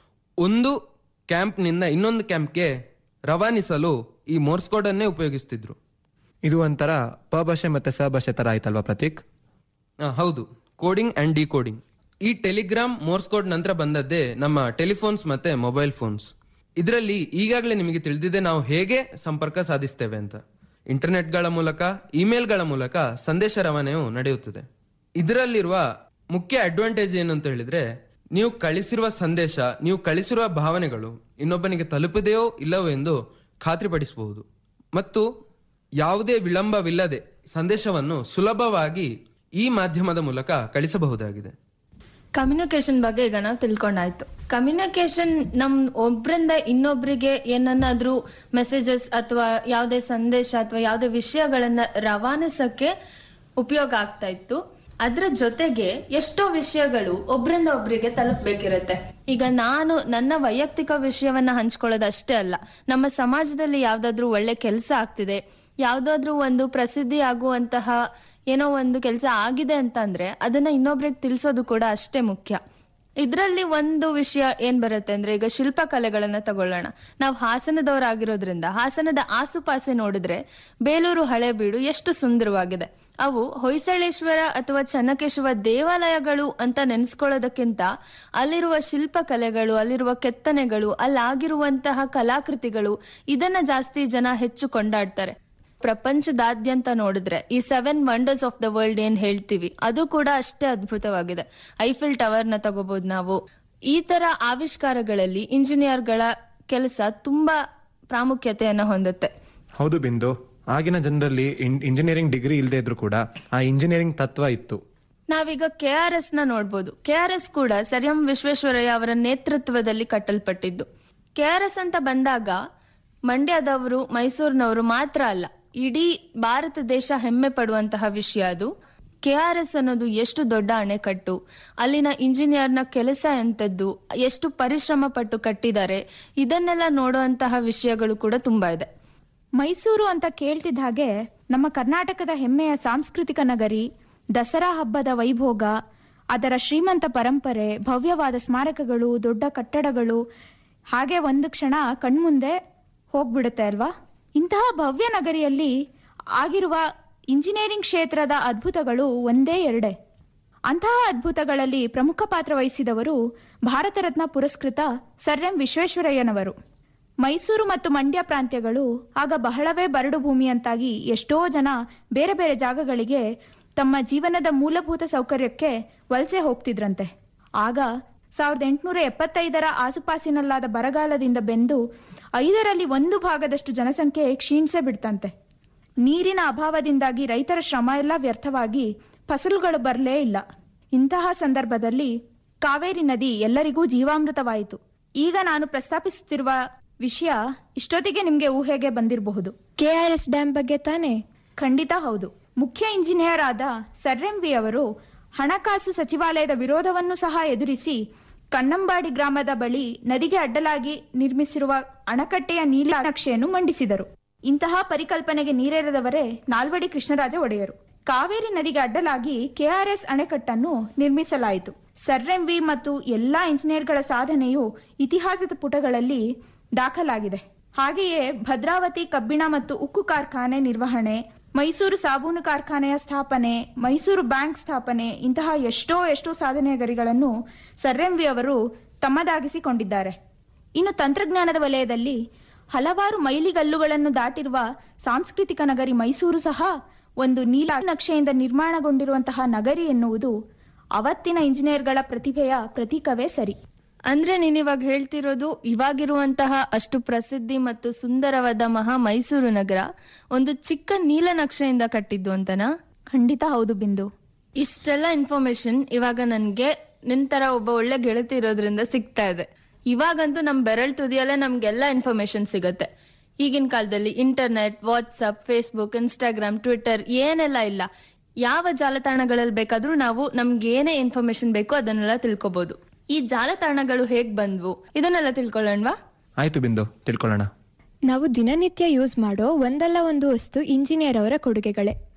ಒಂದು ಕ್ಯಾಂಪ್ನಿಂದ ಇನ್ನೊಂದು ಕ್ಯಾಂಪ್ಗೆ ರವಾನಿಸಲು ಈ ಮೋರ್ಸ್ ಕೋಡ್ ಅನ್ನೇ ಉಪಯೋಗಿಸ್ತಿದ್ರು ಇದು ಒಂಥರ ಪ ಭಾಷೆ ಮತ್ತೆ ಸ ಭಾಷೆ ತರ ಆಯ್ತಲ್ವಾ ಪ್ರತೀಕ್ ಆ, ಹೌದು ಕೋಡಿಂಗ್ ಅಂಡ್ ಡಿಕೋಡಿಂಗ್ ಈ ಟೆಲಿಗ್ರಾಮ್ ಮೋರ್ಸ್ ಕೋಡ್ ನಂತರ ಬಂದದ್ದೇ ನಮ್ಮ ಟೆಲಿಫೋನ್ಸ್ ಮತ್ತೆ ಮೊಬೈಲ್ ಫೋನ್ಸ್ ಇದರಲ್ಲಿ ಈಗಾಗಲೇ ನಿಮಗೆ ತಿಳಿದಿದೆ ನಾವು ಹೇಗೆ ಸಂಪರ್ಕ ಸಾಧಿಸ್ತೇವೆ ಅಂತ ಇಂಟರ್ನೆಟ್ಗಳ ಮೂಲಕ ಇಮೇಲ್ಗಳ ಮೂಲಕ ಸಂದೇಶ ರವಾನೆಯು ನಡೆಯುತ್ತದೆ ಇದರಲ್ಲಿರುವ ಮುಖ್ಯ ಅಡ್ವಾಂಟೇಜ್ ಏನು ಅಂತ ಹೇಳಿದ್ರೆ ನೀವು ಕಳಿಸಿರುವ ಸಂದೇಶ ನೀವು ಕಳಿಸಿರುವ ಭಾವನೆಗಳು ಇನ್ನೊಬ್ಬನಿಗೆ ತಲುಪಿದೆಯೋ ಇಲ್ಲವೋ ಎಂದು ಖಾತ್ರಿಪಡಿಸಬಹುದು ಮತ್ತು ಯಾವುದೇ ವಿಳಂಬವಿಲ್ಲದೆ ಸಂದೇಶವನ್ನು ಸುಲಭವಾಗಿ ಈ ಮಾಧ್ಯಮದ ಮೂಲಕ ಕಳಿಸಬಹುದಾಗಿದೆ ಕಮ್ಯುನಿಕೇಶನ್ ಬಗ್ಗೆ ಈಗ ನಾವು ತಿಳ್ಕೊಂಡಾಯ್ತು ಕಮ್ಯುನಿಕೇಶನ್ ನಮ್ ಒಬ್ರಿಂದ ಇನ್ನೊಬ್ರಿಗೆ ಏನನ್ನಾದ್ರೂ ಮೆಸೇಜಸ್ ಅಥವಾ ಯಾವುದೇ ಸಂದೇಶ ಅಥವಾ ಯಾವುದೇ ವಿಷಯಗಳನ್ನ ರವಾನಿಸಕ್ಕೆ ಉಪಯೋಗ ಆಗ್ತಾ ಇತ್ತು ಅದ್ರ ಜೊತೆಗೆ ಎಷ್ಟೋ ವಿಷಯಗಳು ಒಬ್ರಿಂದ ಒಬ್ರಿಗೆ ತಲುಪಬೇಕಿರುತ್ತೆ ಈಗ ನಾನು ನನ್ನ ವೈಯಕ್ತಿಕ ವಿಷಯವನ್ನ ಹಂಚ್ಕೊಳ್ಳೋದಷ್ಟೇ ಅಲ್ಲ ನಮ್ಮ ಸಮಾಜದಲ್ಲಿ ಯಾವ್ದಾದ್ರೂ ಒಳ್ಳೆ ಕೆಲಸ ಆಗ್ತಿದೆ ಯಾವ್ದಾದ್ರೂ ಒಂದು ಪ್ರಸಿದ್ಧಿ ಆಗುವಂತಹ ಏನೋ ಒಂದು ಕೆಲಸ ಆಗಿದೆ ಅಂತ ಅಂದ್ರೆ ಅದನ್ನ ಇನ್ನೊಬ್ರಿಗೆ ತಿಳಿಸೋದು ಕೂಡ ಅಷ್ಟೇ ಮುಖ್ಯ ಇದ್ರಲ್ಲಿ ಒಂದು ವಿಷಯ ಏನ್ ಬರುತ್ತೆ ಅಂದ್ರೆ ಈಗ ಶಿಲ್ಪಕಲೆಗಳನ್ನ ತಗೊಳ್ಳೋಣ ನಾವು ಹಾಸನದವರಾಗಿರೋದ್ರಿಂದ ಹಾಸನದ ಆಸುಪಾಸೆ ನೋಡಿದ್ರೆ ಬೇಲೂರು ಹಳೆಬೀಡು ಎಷ್ಟು ಸುಂದರವಾಗಿದೆ ಅವು ಹೊಯ್ಸಳೇಶ್ವರ ಅಥವಾ ಚನ್ನಕೇಶವ ದೇವಾಲಯಗಳು ಅಂತ ನೆನೆಸ್ಕೊಳ್ಳೋದಕ್ಕಿಂತ ಅಲ್ಲಿರುವ ಶಿಲ್ಪಕಲೆಗಳು ಅಲ್ಲಿರುವ ಕೆತ್ತನೆಗಳು ಅಲ್ಲಾಗಿರುವಂತಹ ಕಲಾಕೃತಿಗಳು ಇದನ್ನ ಜಾಸ್ತಿ ಜನ ಹೆಚ್ಚು ಕೊಂಡಾಡ್ತಾರೆ ಪ್ರಪಂಚದಾದ್ಯಂತ ನೋಡಿದ್ರೆ ಈ seven wonders of the world ಏನ್ ಹೇಳ್ತೀವಿ ಅದು ಕೂಡ ಅಷ್ಟೇ ಅದ್ಭುತವಾಗಿದೆ ಐಫಿಲ್ ಟವರ್ ನ ತಗೋಬಹುದು ನಾವು ಈ ತರ ಆವಿಷ್ಕಾರಗಳಲ್ಲಿ ಇಂಜಿನಿಯರ್ಗಳ ಕೆಲಸ ತುಂಬಾ ಪ್ರಾಮುಖ್ಯತೆಯನ್ನ ಹೊಂದುತ್ತೆ ಹೌದು ಬಿಂದು ಆಗಿನ ಜನರಲ್ಲಿ ಇಂಜಿನಿಯರಿಂಗ್ ಡಿಗ್ರಿ ಇಲ್ಲದೆ ಇದ್ರು ಕೂಡ ಆ ಇಂಜಿನಿಯರಿಂಗ್ ತತ್ವ ಇತ್ತು ನಾವೀಗ ಕೆ ಆರ್ ಎಸ್ ನ ನೋಡ್ಬೋದು ಕೆ ಆರ್ ಎಸ್ ಕೂಡ ಸರ್ ಎಂ ವಿಶ್ವೇಶ್ವರಯ್ಯ ಅವರ ನೇತೃತ್ವದಲ್ಲಿ ಕಟ್ಟಲ್ಪಟ್ಟಿದ್ದು ಕೆ ಆರ್ ಎಸ್ ಅಂತ ಬಂದಾಗ ಮಂಡ್ಯದವರು ಮೈಸೂರಿನವರು ಮಾತ್ರ ಅಲ್ಲ ಇಡೀ ಭಾರತ ದೇಶ ಹೆಮ್ಮೆ ಪಡುವಂತಹ ವಿಷಯ ಅದು ಕೆ ಆರ್ ಎಸ್ ಅನ್ನೋದು ಎಷ್ಟು ದೊಡ್ಡ ಅಣೆಕಟ್ಟು ಅಲ್ಲಿನ ಇಂಜಿನಿಯರ್ನ ಕೆಲಸ ಎಂತದ್ದು ಎಷ್ಟು ಪರಿಶ್ರಮ ಪಟ್ಟು ಕಟ್ಟಿದ್ದಾರೆ ಇದನ್ನೆಲ್ಲ ನೋಡುವಂತಹ ವಿಷಯಗಳು ಕೂಡ ತುಂಬಾ ಇದೆ ಮೈಸೂರು ಅಂತ ಕೇಳ್ತಿದ್ದ ಹಾಗೆ ನಮ್ಮ ಕರ್ನಾಟಕದ ಹೆಮ್ಮೆಯ ಸಾಂಸ್ಕೃತಿಕ ನಗರಿ ದಸರಾ ಹಬ್ಬದ ವೈಭೋಗ ಅದರ ಶ್ರೀಮಂತ ಪರಂಪರೆ ಭವ್ಯವಾದ ಸ್ಮಾರಕಗಳು ದೊಡ್ಡ ಕಟ್ಟಡಗಳು ಹಾಗೆ ಒಂದು ಕ್ಷಣ ಕಣ್ಮುಂದೆ ಹೋಗ್ಬಿಡುತ್ತೆ ಅಲ್ವಾ ಇಂತಹ ಭವ್ಯ ನಗರಿಯಲ್ಲಿ ಆಗಿರುವ ಇಂಜಿನಿಯರಿಂಗ್ ಕ್ಷೇತ್ರದ ಅದ್ಭುತಗಳು ಒಂದೇ ಎರಡೇ ಅಂತಹ ಅದ್ಭುತಗಳಲ್ಲಿ ಪ್ರಮುಖ ಪಾತ್ರ ವಹಿಸಿದವರು ಭಾರತ ರತ್ನ ಪುರಸ್ಕೃತ ಸರ್ ಎಂ ವಿಶ್ವೇಶ್ವರಯ್ಯನವರು ಮೈಸೂರು ಮತ್ತು ಮಂಡ್ಯ ಪ್ರಾಂತ್ಯಗಳು ಆಗ ಬಹಳವೇ ಬರಡು ಭೂಮಿಯಂತಾಗಿ ಎಷ್ಟೋ ಜನ ಬೇರೆ ಬೇರೆ ಜಾಗಗಳಿಗೆ ತಮ್ಮ ಜೀವನದ ಮೂಲಭೂತ ಸೌಕರ್ಯಕ್ಕೆ ವಲಸೆ ಹೋಗ್ತಿದ್ರಂತೆ ಆಗ ಸಾವಿರದ ಎಂಟುನೂರ ಎಪ್ಪತ್ತೈದರ ಆಸುಪಾಸಿನಲ್ಲಾದ ಬರಗಾಲದಿಂದ ಬೆಂದು ಐದರಲ್ಲಿ ಒಂದು ಭಾಗದಷ್ಟು ಜನಸಂಖ್ಯೆ ಕ್ಷೀಣಿಸೇ ಬಿಡ್ತಂತೆ ನೀರಿನ ಅಭಾವದಿಂದಾಗಿ ರೈತರ ಶ್ರಮ ಎಲ್ಲ ವ್ಯರ್ಥವಾಗಿ ಫಸಲುಗಳು ಬರಲೇ ಇಲ್ಲ ಇಂತಹ ಸಂದರ್ಭದಲ್ಲಿ ಕಾವೇರಿ ನದಿ ಎಲ್ಲರಿಗೂ ಜೀವಾಮೃತವಾಯಿತು ಈಗ ನಾನು ಪ್ರಸ್ತಾಪಿಸುತ್ತಿರುವ ವಿಷಯ ಇಷ್ಟೊತ್ತಿಗೆ ನಿಮ್ಗೆ ಊಹೆಗೆ ಬಂದಿರಬಹುದು ಕೆಆರ್ಎಸ್ ಡ್ಯಾಂ ಬಗ್ಗೆ ತಾನೇ ಖಂಡಿತ ಹೌದು ಮುಖ್ಯ ಇಂಜಿನಿಯರ್ ಆದ ಸರ್ ಎಂ ವಿ ಅವರು ಹಣಕಾಸು ಸಚಿವಾಲಯದ ವಿರೋಧವನ್ನು ಸಹ ಎದುರಿಸಿ ಕನ್ನಂಬಾಡಿ ಗ್ರಾಮದ ಬಳಿ ನದಿಗೆ ಅಡ್ಡಲಾಗಿ ನಿರ್ಮಿಸಿರುವ ಅಣಕಟ್ಟೆಯ ನೀಲ ನಕ್ಷೆಯನ್ನು ಮಂಡಿಸಿದರು ಇಂತಹ ಪರಿಕಲ್ಪನೆಗೆ ನೀರೇರದವರೇ ನಾಲ್ವಡಿ ಕೃಷ್ಣರಾಜ ಒಡೆಯರು ಕಾವೇರಿ ನದಿಗೆ ಅಡ್ಡಲಾಗಿ ಕೆಆರ್ಎಸ್ ಅಣೆಕಟ್ಟನ್ನು ನಿರ್ಮಿಸಲಾಯಿತು ಸರ್ ಎಂ ವಿ ಮತ್ತು ಎಲ್ಲಾ ಇಂಜಿನಿಯರ್ಗಳ ಸಾಧನೆಯು ಇತಿಹಾಸದ ಪುಟಗಳಲ್ಲಿ ದಾಖಲಾಗಿದೆ ಹಾಗೆಯೇ ಭದ್ರಾವತಿ ಕಬ್ಬಿಣ ಮತ್ತು ಉಕ್ಕು ಕಾರ್ಖಾನೆ ನಿರ್ವಹಣೆ ಮೈಸೂರು ಸಾಬೂನು ಕಾರ್ಖಾನೆಯ ಸ್ಥಾಪನೆ ಮೈಸೂರು ಬ್ಯಾಂಕ್ ಸ್ಥಾಪನೆ ಇಂತಹ ಎಷ್ಟೋ ಎಷ್ಟೋ ಸಾಧನೆಯ ಗರಿಗಳನ್ನು ಸರ್ ಎಂ ವಿ ಅವರು ತಮ್ಮದಾಗಿಸಿಕೊಂಡಿದ್ದಾರೆ ಇನ್ನು ತಂತ್ರಜ್ಞಾನದ ವಲಯದಲ್ಲಿ ಹಲವಾರು ಮೈಲಿಗಲ್ಲುಗಳನ್ನು ದಾಟಿರುವ ಸಾಂಸ್ಕೃತಿಕ ನಗರಿ ಮೈಸೂರು ಸಹ ಒಂದು ನೀಲ ನಕ್ಷೆಯಿಂದ ನಿರ್ಮಾಣಗೊಂಡಿರುವಂತಹ ನಗರಿ ಎನ್ನುವುದು ಅವತ್ತಿನ ಇಂಜಿನಿಯರ್ಗಳ ಪ್ರತಿಭೆಯ ಪ್ರತೀಕವೇ ಸರಿ ಅಂದ್ರೆ ನೀನಿವಾಗ ಹೇಳ್ತಿರೋದು ಇವಾಗಿರುವಂತಹ ಅಷ್ಟು ಪ್ರಸಿದ್ಧಿ ಮತ್ತು ಸುಂದರವಾದ ಮಹಾ ಮೈಸೂರು ನಗರ ಒಂದು ಚಿಕ್ಕ ನೀಲನಕ್ಷೆಯಿಂದ ಕಟ್ಟಿದ್ದು ಅಂತನಾ ಖಂಡಿತ ಹೌದು ಬಿಂದು ಇಷ್ಟೆಲ್ಲ ಇನ್ಫಾರ್ಮೇಶನ್ ಇವಾಗ ನನ್ಗೆ ನಿನ್ ತರ ಒಬ್ಬ ಒಳ್ಳೆ ಗೆಳತಿ ಇರೋದ್ರಿಂದ ಸಿಗ್ತಾ ಇದೆ ಇವಾಗಂತೂ ನಮ್ ಬೆರಳ್ ತುದಿಯಲ್ಲೇ ನಮ್ಗೆಲ್ಲ ಇನ್ಫಾರ್ಮೇಶನ್ ಸಿಗತ್ತೆ ಈಗಿನ ಕಾಲದಲ್ಲಿ internet WhatsApp Facebook Instagram Twitter ಏನೆಲ್ಲ ಇಲ್ಲ ಯಾವ ಜಾಲತಾಣಗಳಲ್ಲಿ ಬೇಕಾದ್ರೂ ನಾವು ನಮ್ಗೆ ಏನೇ ಇನ್ಫಾರ್ಮೇಶನ್ ಬೇಕೋ ಅದನ್ನೆಲ್ಲ ತಿಳ್ಕೊಬಹುದು ಈ ಜಾಲತಾಣಗಳು ಹೇಗ್ ಬಂದ್ವು ಇದನ್ನೆಲ್ಲ ತಿಳ್ಕೊಳ್ಳೋಣವಾ ಆಯ್ತು ಬಿಂದು ತಿಳ್ಕೊಳ್ಳೋಣ ನಾವು ದಿನನಿತ್ಯ ಯೂಸ್ ಮಾಡೋ ಒಂದಲ್ಲ ಒಂದು ವಸ್ತು ಇಂಜಿನಿಯರ್ ಅವರ ಕೊಡುಗೆಗಳೇ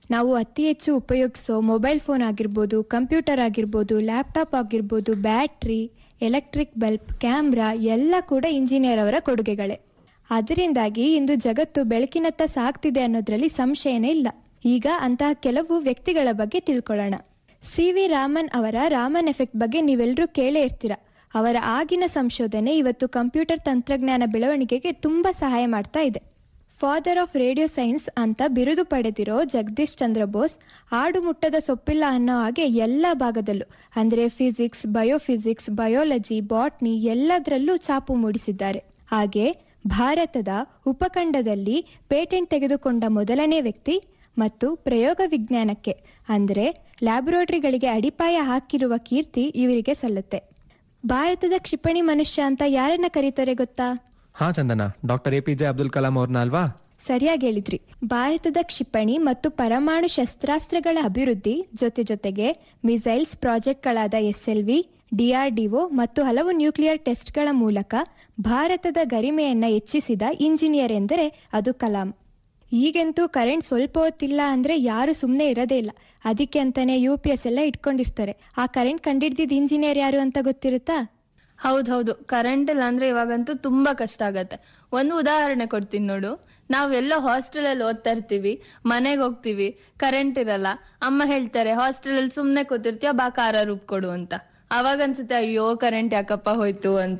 ನಾವು ಅತಿ ಹೆಚ್ಚು ಉಪಯೋಗಿಸೋ ಮೊಬೈಲ್ ಫೋನ್ ಆಗಿರ್ಬೋದು ಕಂಪ್ಯೂಟರ್ ಆಗಿರ್ಬೋದು ಲ್ಯಾಪ್ಟಾಪ್ ಆಗಿರ್ಬೋದು ಬ್ಯಾಟ್ರಿ ಎಲೆಕ್ಟ್ರಿಕ್ ಬಲ್ಬ್ ಕ್ಯಾಮ್ರಾ ಎಲ್ಲ ಕೂಡ ಇಂಜಿನಿಯರ್ ಅವರ ಕೊಡುಗೆಗಳೇ ಅದರಿಂದಾಗಿ ಇಂದು ಜಗತ್ತು ಬೆಳಕಿನತ್ತ ಸಾಗ್ತಿದೆ ಅನ್ನೋದ್ರಲ್ಲಿ ಸಂಶಯನೇ ಇಲ್ಲ ಈಗ ಅಂತಹ ಕೆಲವು ವ್ಯಕ್ತಿಗಳ ಬಗ್ಗೆ ತಿಳ್ಕೊಳ್ಳೋಣ ಸಿ ವಿ ರಾಮನ್ ಅವರ ರಾಮನ್ ಎಫೆಕ್ಟ್ ಬಗ್ಗೆ ನೀವೆಲ್ಲರೂ ಕೇಳೇ ಇರ್ತೀರ ಅವರ ಆಗಿನ ಸಂಶೋಧನೆ ಇವತ್ತು ಕಂಪ್ಯೂಟರ್ ತಂತ್ರಜ್ಞಾನ ಬೆಳವಣಿಗೆಗೆ ತುಂಬಾ ಸಹಾಯ ಮಾಡ್ತಾ ಇದೆ ಫಾದರ್ ಆಫ್ ರೇಡಿಯೋ ಸೈನ್ಸ್ ಅಂತ ಬಿರುದು ಪಡೆದಿರೋ ಜಗದೀಶ್ ಚಂದ್ರ ಬೋಸ್ ಆಡು ಮುಟ್ಟದ ಸೊಪ್ಪಿಲ್ಲ ಅನ್ನೋ ಹಾಗೆ ಎಲ್ಲ ಭಾಗದಲ್ಲೂ ಅಂದ್ರೆ ಫಿಸಿಕ್ಸ್ ಬಯೋಫಿಸಿಕ್ಸ್ ಬಯೋಲಜಿ ಬಾಟ್ನಿ ಎಲ್ಲದರಲ್ಲೂ ಛಾಪು ಮೂಡಿಸಿದ್ದಾರೆ ಹಾಗೆ ಭಾರತದ ಉಪಖಂಡದಲ್ಲಿ ಪೇಟೆಂಟ್ ತೆಗೆದುಕೊಂಡ ಮೊದಲನೇ ವ್ಯಕ್ತಿ ಮತ್ತು ಪ್ರಯೋಗ ವಿಜ್ಞಾನಕ್ಕೆ ಅಂದ್ರೆ ಲ್ಯಾಬೊರೇಟರಿಗಳಿಗೆ ಅಡಿಪಾಯ ಹಾಕಿರುವ ಕೀರ್ತಿ ಇವರಿಗೆ ಸಲ್ಲುತ್ತೆ ಭಾರತದ ಕ್ಷಿಪಣಿ ಮನುಷ್ಯ ಅಂತ ಯಾರನ್ನ ಕರೀತಾರೆ ಗೊತ್ತಾ ಹಾ Chandana doctor A P J Abdul Kalam ಅವ್ರನ್ನ ಅಲ್ವಾ ಸರಿಯಾಗಿ ಹೇಳಿದ್ರಿ ಭಾರತದ ಕ್ಷಿಪಣಿ ಮತ್ತು ಪರಮಾಣು ಶಸ್ತ್ರಾಸ್ತ್ರಗಳ ಅಭಿವೃದ್ಧಿ ಜೊತೆ ಜೊತೆಗೆ ಮಿಸೈಲ್ಸ್ ಪ್ರಾಜೆಕ್ಟ್ಗಳಾದ ಎಸ್ಎಲ್ವಿ ಡಿಆರ್ಡಿಒ ಮತ್ತು ಹಲವು ನ್ಯೂಕ್ಲಿಯರ್ ಟೆಸ್ಟ್ಗಳ ಮೂಲಕ ಭಾರತದ ಗರಿಮೆಯನ್ನ ಹೆಚ್ಚಿಸಿದ ಇಂಜಿನಿಯರ್ ಎಂದರೆ ಅದು ಕಲಾಂ ಈಗಂತೂ ಕರೆಂಟ್ ಸ್ವಲ್ಪ ಹೊತ್ತಿಲ್ಲ ಅಂದ್ರೆ ಯಾರು ಸುಮ್ಮನೆ ಇರೋದೇ ಇಲ್ಲ ಅದಕ್ಕೆ ಅಂತಾನೆ ಯು ಪಿ ಎಸ್ ಎಲ್ಲ ಇಟ್ಕೊಂಡಿರ್ತಾರೆ ಆ ಕರೆಂಟ್ ಕಂಡಿಡ್ದಿದ್ ಇಂಜಿನಿಯರ್ ಯಾರು ಅಂತ ಗೊತ್ತಿರುತ್ತಾ ಹೌದೌದು ಕರೆಂಟ್ ಇಲ್ಲ ಅಂದ್ರೆ ಇವಾಗಂತೂ ತುಂಬಾ ಕಷ್ಟ ಆಗತ್ತೆ ಒಂದು ಉದಾಹರಣೆ ಕೊಡ್ತೀನಿ ನೋಡು ನಾವೆಲ್ಲ ಹಾಸ್ಟೆಲ್ ಅಲ್ಲಿ ಓದ್ತಾ ಇರ್ತೀವಿ ಮನೆಗೆ ಹೋಗ್ತೀವಿ ಕರೆಂಟ್ ಇರಲ್ಲ ಅಮ್ಮ ಹೇಳ್ತಾರೆ ಹಾಸ್ಟೆಲ್ ಅಲ್ಲಿ ಸುಮ್ನೆ ಕೂತಿರ್ತೀಯ ಬಾ ಖಾರ ರುಬ್ಕೊಡು ಅಂತ ಅವಾಗ ಅನ್ಸುತ್ತೆ ಅಯ್ಯೋ ಕರೆಂಟ್ ಯಾಕಪ್ಪ ಹೋಯ್ತು ಅಂತ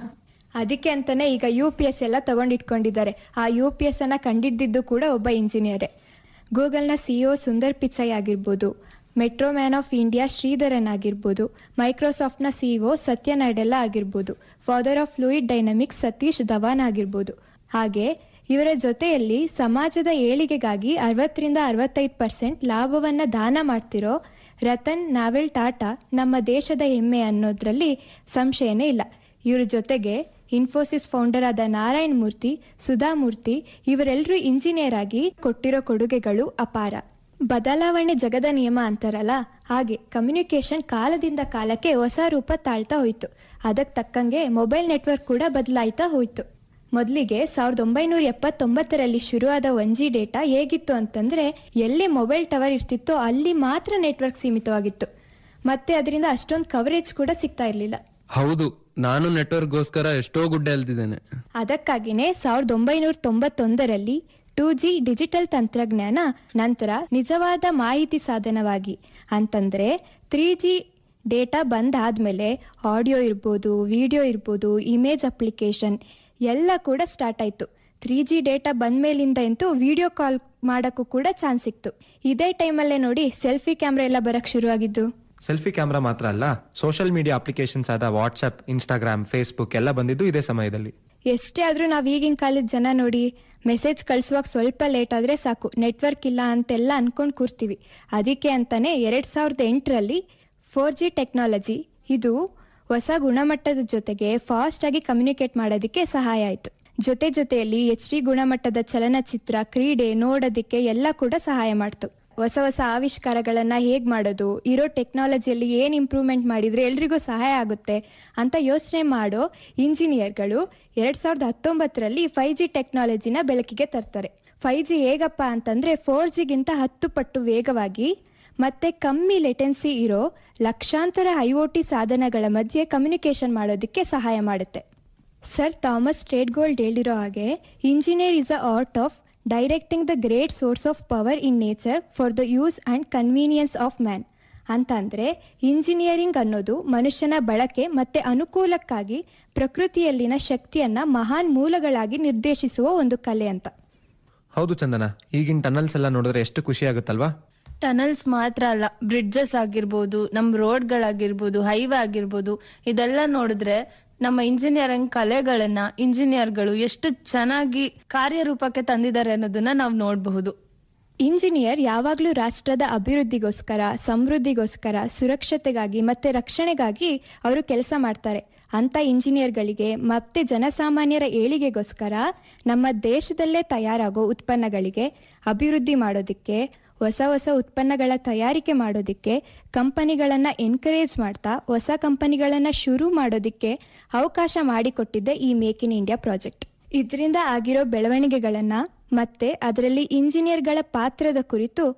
ಅದಕ್ಕೆ ಅಂತಾನೆ ಈಗ ಯು ಪಿ ಎಸ್ ಎಲ್ಲ ತಗೊಂಡಿಟ್ಕೊಂಡಿದ್ದಾರೆ ಆ ಯು ಪಿ ಎಸ್ ಅನ್ನ ಕಂಡಿಡ್ದಿದ್ದು ಕೂಡ ಒಬ್ಬ ಇಂಜಿನಿಯರೇ ಗೂಗಲ್ನ ಸಿಇಒ ಸುಂದರ್ ಪಿಚೈ ಆಗಿರ್ಬೋದು metro man of India Sreedharan ಆಗಿರ್ಬೋದು ಮೈಕ್ರೋಸಾಫ್ಟ್ನ ಸಿಇಒ ಸತ್ಯ ನಾಡೆಲ್ಲ ಆಗಿರ್ಬೋದು father of fluid dynamics Satish Dhawan ಆಗಿರ್ಬೋದು ಹಾಗೆ ಇವರ ಜೊತೆಯಲ್ಲಿ ಸಮಾಜದ ಏಳಿಗೆಗಾಗಿ ಅರವತ್ತರಿಂದ ಅರವತ್ತೈದು ಪರ್ಸೆಂಟ್ ಲಾಭವನ್ನ ದಾನ ಮಾಡ್ತಿರೋ ರತನ್ ನಾವೆಲ್ ಟಾಟಾ ನಮ್ಮ ದೇಶದ ಹೆಮ್ಮೆ ಅನ್ನೋದ್ರಲ್ಲಿ ಸಂಶಯನೇ ಇಲ್ಲ ಇವ್ರ ಜೊತೆಗೆ ಇನ್ಫೋಸಿಸ್ ಫೌಂಡರ್ ಆದ ನಾರಾಯಣ್ ಮೂರ್ತಿ ಸುಧಾಮೂರ್ತಿ ಇವರೆಲ್ಲರೂ ಇಂಜಿನಿಯರ್ ಆಗಿ ಕೊಟ್ಟಿರೋ ಕೊಡುಗೆಗಳು ಅಪಾರ ಬದಲಾವಣೆ ಜಗದ ನಿಯಮ ಅಂತಾರಲ್ಲ ಹಾಗೆ ಕಮ್ಯುನಿಕೇಶನ್ ಕಾಲದಿಂದ ಕಾಲಕ್ಕೆ ಹೊಸ ರೂಪ ತಾಳ್ತಾ ಹೋಯ್ತು ಅದಕ್ಕೆ ತಕ್ಕಂಗೆ ಮೊಬೈಲ್ ನೆಟ್ವರ್ಕ್ ಕೂಡ ಬದಲಾಯ್ತಾ ಹೋಯ್ತು ಮೊದಲಿಗೆ ಸಾವಿರದ ಒಂಬೈನೂರ ಎಪ್ಪತ್ತೊಂಬತ್ತರಲ್ಲಿ ಶುರುವಾದ ಒನ್ ಜಿ ಡೇಟಾ ಹೇಗಿತ್ತು ಅಂತಂದ್ರೆ ಎಲ್ಲಿ ಮೊಬೈಲ್ ಟವರ್ ಇರ್ತಿತ್ತೋ ಅಲ್ಲಿ ಮಾತ್ರ ನೆಟ್ವರ್ಕ್ ಸೀಮಿತವಾಗಿತ್ತು ಮತ್ತೆ ಅದರಿಂದ ಅಷ್ಟೊಂದು ಕವರೇಜ್ ಕೂಡ ಸಿಗ್ತಾ ಇರಲಿಲ್ಲ ಹೌದು ನಾನು ನೆಟ್ವರ್ಕ್ಗೋಸ್ಕರ ಎಷ್ಟೋ ಗುಡ್ಡೆ ಅಲ್ತಿದ್ದೇನೆ ಅದಕ್ಕಾಗಿನೇ ಸಾವಿರದ ಒಂಬೈನೂರ ತೊಂಬತ್ತೊಂದರಲ್ಲಿ ಟೂ ಜಿ ಡಿಜಿಟಲ್ ತಂತ್ರಜ್ಞಾನ ನಂತರ ನಿಜವಾದ ಮಾಹಿತಿ ಸಾಧನವಾಗಿ ಅಂತಂದ್ರೆ ತ್ರೀ ಜಿ ಡೇಟಾ ಬಂದಾದ್ಮೇಲೆ ಆಡಿಯೋ ಇರ್ಬೋದು ವಿಡಿಯೋ ಇರ್ಬೋದು ಇಮೇಜ್ ಅಪ್ಲಿಕೇಶನ್ ಎಲ್ಲ ಕೂಡ ಸ್ಟಾರ್ಟ್ ಆಯ್ತು ತ್ರೀ ಜಿ ಡೇಟಾ ಬಂದ್ಮೇಲಿಂದ ಅಂತೂ ವಿಡಿಯೋ ಕಾಲ್ ಮಾಡಕ್ಕೂ ಕೂಡ ಚಾನ್ಸ್ ಸಿಕ್ತು ಇದೇ ಟೈಮಲ್ಲೇ ನೋಡಿ ಸೆಲ್ಫಿ ಕ್ಯಾಮ್ರಾ ಎಲ್ಲ ಬರಕ್ ಶುರುವಾಗಿದ್ದು ಸೆಲ್ಫಿ ಕ್ಯಾಮ್ರಾ ಮಾತ್ರ ಅಲ್ಲ ಸೋಷಿಯಲ್ ಮೀಡಿಯಾ ಅಪ್ಲಿಕೇಶನ್ಸ್ ಆದ ವಾಟ್ಸ್ಆಪ್ ಇನ್ಸ್ಟಾಗ್ರಾಮ್ ಫೇಸ್ಬುಕ್ ಎಲ್ಲ ಬಂದಿದ್ದು ಇದೇ ಸಮಯದಲ್ಲಿ ಎಷ್ಟೇ ಆದ್ರೂ ನಾವ್ ಈಗಿನ ಕಾಲದ ಜನ ನೋಡಿ ಮೆಸೇಜ್ ಕಳ್ಸುವಾಗ ಸ್ವಲ್ಪ ಲೇಟ್ ಆದ್ರೆ ಸಾಕು ನೆಟ್ವರ್ಕ್ ಇಲ್ಲ ಅಂತೆಲ್ಲ ಅನ್ಕೊಂಡ್ ಕೂರ್ತೀವಿ ಅದಕ್ಕೆ ಅಂತಾನೆ ಎರಡ್ ಸಾವಿರದ ಎಂಟರಲ್ಲಿ ಫೋರ್ ಜಿ ಟೆಕ್ನಾಲಜಿ ಇದು ಹೊಸ ಗುಣಮಟ್ಟದ ಜೊತೆಗೆ ಫಾಸ್ಟ್ ಆಗಿ ಕಮ್ಯುನಿಕೇಟ್ ಮಾಡೋದಕ್ಕೆ ಸಹಾಯ ಆಯ್ತು ಜೊತೆ ಜೊತೆಯಲ್ಲಿ ಎಚ್ ಡಿ ಗುಣಮಟ್ಟದ ಚಲನಚಿತ್ರ ಕ್ರೀಡೆ ನೋಡೋದಕ್ಕೆ ಎಲ್ಲ ಕೂಡ ಸಹಾಯ ಮಾಡ್ತು ಹೊಸ ಹೊಸ ಆವಿಷ್ಕಾರಗಳನ್ನ ಹೇಗ್ ಮಾಡೋದು ಇರೋ ಟೆಕ್ನಾಲಜಿಯಲ್ಲಿ ಏನ್ ಇಂಪ್ರೂವ್ಮೆಂಟ್ ಮಾಡಿದ್ರೆ ಎಲ್ರಿಗೂ ಸಹಾಯ ಆಗುತ್ತೆ ಅಂತ ಯೋಚನೆ ಮಾಡೋ ಇಂಜಿನಿಯರ್ಗಳು ಎರಡ್ ಸಾವಿರದ ಹತ್ತೊಂಬತ್ತರಲ್ಲಿ ಫೈವ್ ಜಿ ಟೆಕ್ನಾಲಜಿನ ಬೆಳಕಿಗೆ ತರ್ತಾರೆ ಫೈವ್ ಜಿ ಹೇಗಪ್ಪ ಅಂತಂದ್ರೆ ಫೋರ್ ಜಿಗಿಂತ ಹತ್ತು ಪಟ್ಟು ವೇಗವಾಗಿ ಮತ್ತೆ ಕಮ್ಮಿ ಲೆಟೆನ್ಸಿ ಇರೋ ಲಕ್ಷಾಂತರ ಐಒಟಿ ಸಾಧನಗಳ ಮಧ್ಯೆ ಕಮ್ಯುನಿಕೇಶನ್ ಮಾಡೋದಕ್ಕೆ ಸಹಾಯ ಮಾಡುತ್ತೆ ಸರ್ ಥಾಮಸ್ ಟ್ರೇಡ್ಗೋಲ್ಡ್ ಹೇಳಿರೋ ಹಾಗೆ engineer is a art of directing the great source of power in nature for the use and convenience of man ಅಂತ ಅಂದ್ರೆ ಇಂಜಿನಿಯರಿಂಗ್ ಅನ್ನೋದು ಮನುಷ್ಯನ ಬಳಕೆ ಮತ್ತೆ ಅನುಕೂಲಕ್ಕಾಗಿ ಪ್ರಕೃತಿಯಲ್ಲಿನ ಶಕ್ತಿಯನ್ನ ಮಹಾನ್ ಮೂಲಗಳಾಗಿ ನಿರ್ದೇಶಿಸುವ ಒಂದು ಕಲೆ ಅಂತ ಹೌದು ಚಂದನ ಈಗಿನ ಟನಲ್ಸ್ ಎಲ್ಲ ನೋಡಿದ್ರೆ ಎಷ್ಟು ಖುಷಿ ಆಗುತ್ತಲ್ವಾ ಟನಲ್ಸ್ ಮಾತ್ರ ಅಲ್ಲ ಬ್ರಿಡ್ಜಸ್ ಆಗಿರ್ಬೋದು ನಮ್ ರೋಡ್ಗಳಾಗಿರ್ಬೋದು ಹೈವೇ ಆಗಿರ್ಬೋದು ಇದೆಲ್ಲ ನೋಡಿದ್ರೆ ನಮ್ಮ ಇಂಜಿನಿಯರಿಂಗ್ ಕಲೆಗಳನ್ನ ಇಂಜಿನಿಯರ್ಗಳು ಎಷ್ಟು ಚೆನ್ನಾಗಿ ಕಾರ್ಯರೂಪಕ್ಕೆ ತಂದಿದ್ದಾರೆ ಅನ್ನೋದನ್ನ ನಾವು ನೋಡಬಹುದು ಇಂಜಿನಿಯರ್ ಯಾವಾಗಲೂ ರಾಷ್ಟ್ರದ ಅಭಿವೃದ್ಧಿಗೋಸ್ಕರ ಸಮೃದ್ಧಿಗೋಸ್ಕರ ಸುರಕ್ಷತೆಗಾಗಿ ಮತ್ತೆ ರಕ್ಷಣೆಗಾಗಿ ಅವರು ಕೆಲಸ ಮಾಡ್ತಾರೆ ಅಂತ ಇಂಜಿನಿಯರ್ಗಳಿಗೆ ಮತ್ತೆ ಜನಸಾಮಾನ್ಯರ ಏಳಿಗೆಗೋಸ್ಕರ ನಮ್ಮ ದೇಶದಲ್ಲೇ ತಯಾರಾಗೋ ಉತ್ಪನ್ನಗಳಿಗೆ ಅಭಿವೃದ್ಧಿ ಮಾಡೋದಕ್ಕೆ ಹೊಸ ಹೊಸ ಉತ್ಪನ್ನಗಳ ತಯಾರಿಕೆ ಮಾಡೋದಕ್ಕೆ ಕಂಪನಿಗಳನ್ನ ಎನ್ಕರೇಜ್ ಮಾಡ್ತಾ ಹೊಸ ಕಂಪನಿಗಳನ್ನ ಶುರು ಮಾಡೋದಕ್ಕೆ ಅವಕಾಶ ಮಾಡಿಕೊಟ್ಟಿದ್ದೆ ಈ ಮೇಕ್ ಇನ್ ಇಂಡಿಯಾ ಪ್ರಾಜೆಕ್ಟ್ ಇದರಿಂದ ಆಗಿರೋ ಬೆಳವಣಿಗೆಗಳನ್ನ ಮತ್ತೆ ಅದರಲ್ಲಿ ಇಂಜಿನಿಯರ್ಗಳ ಪಾತ್ರದ ಕುರಿತು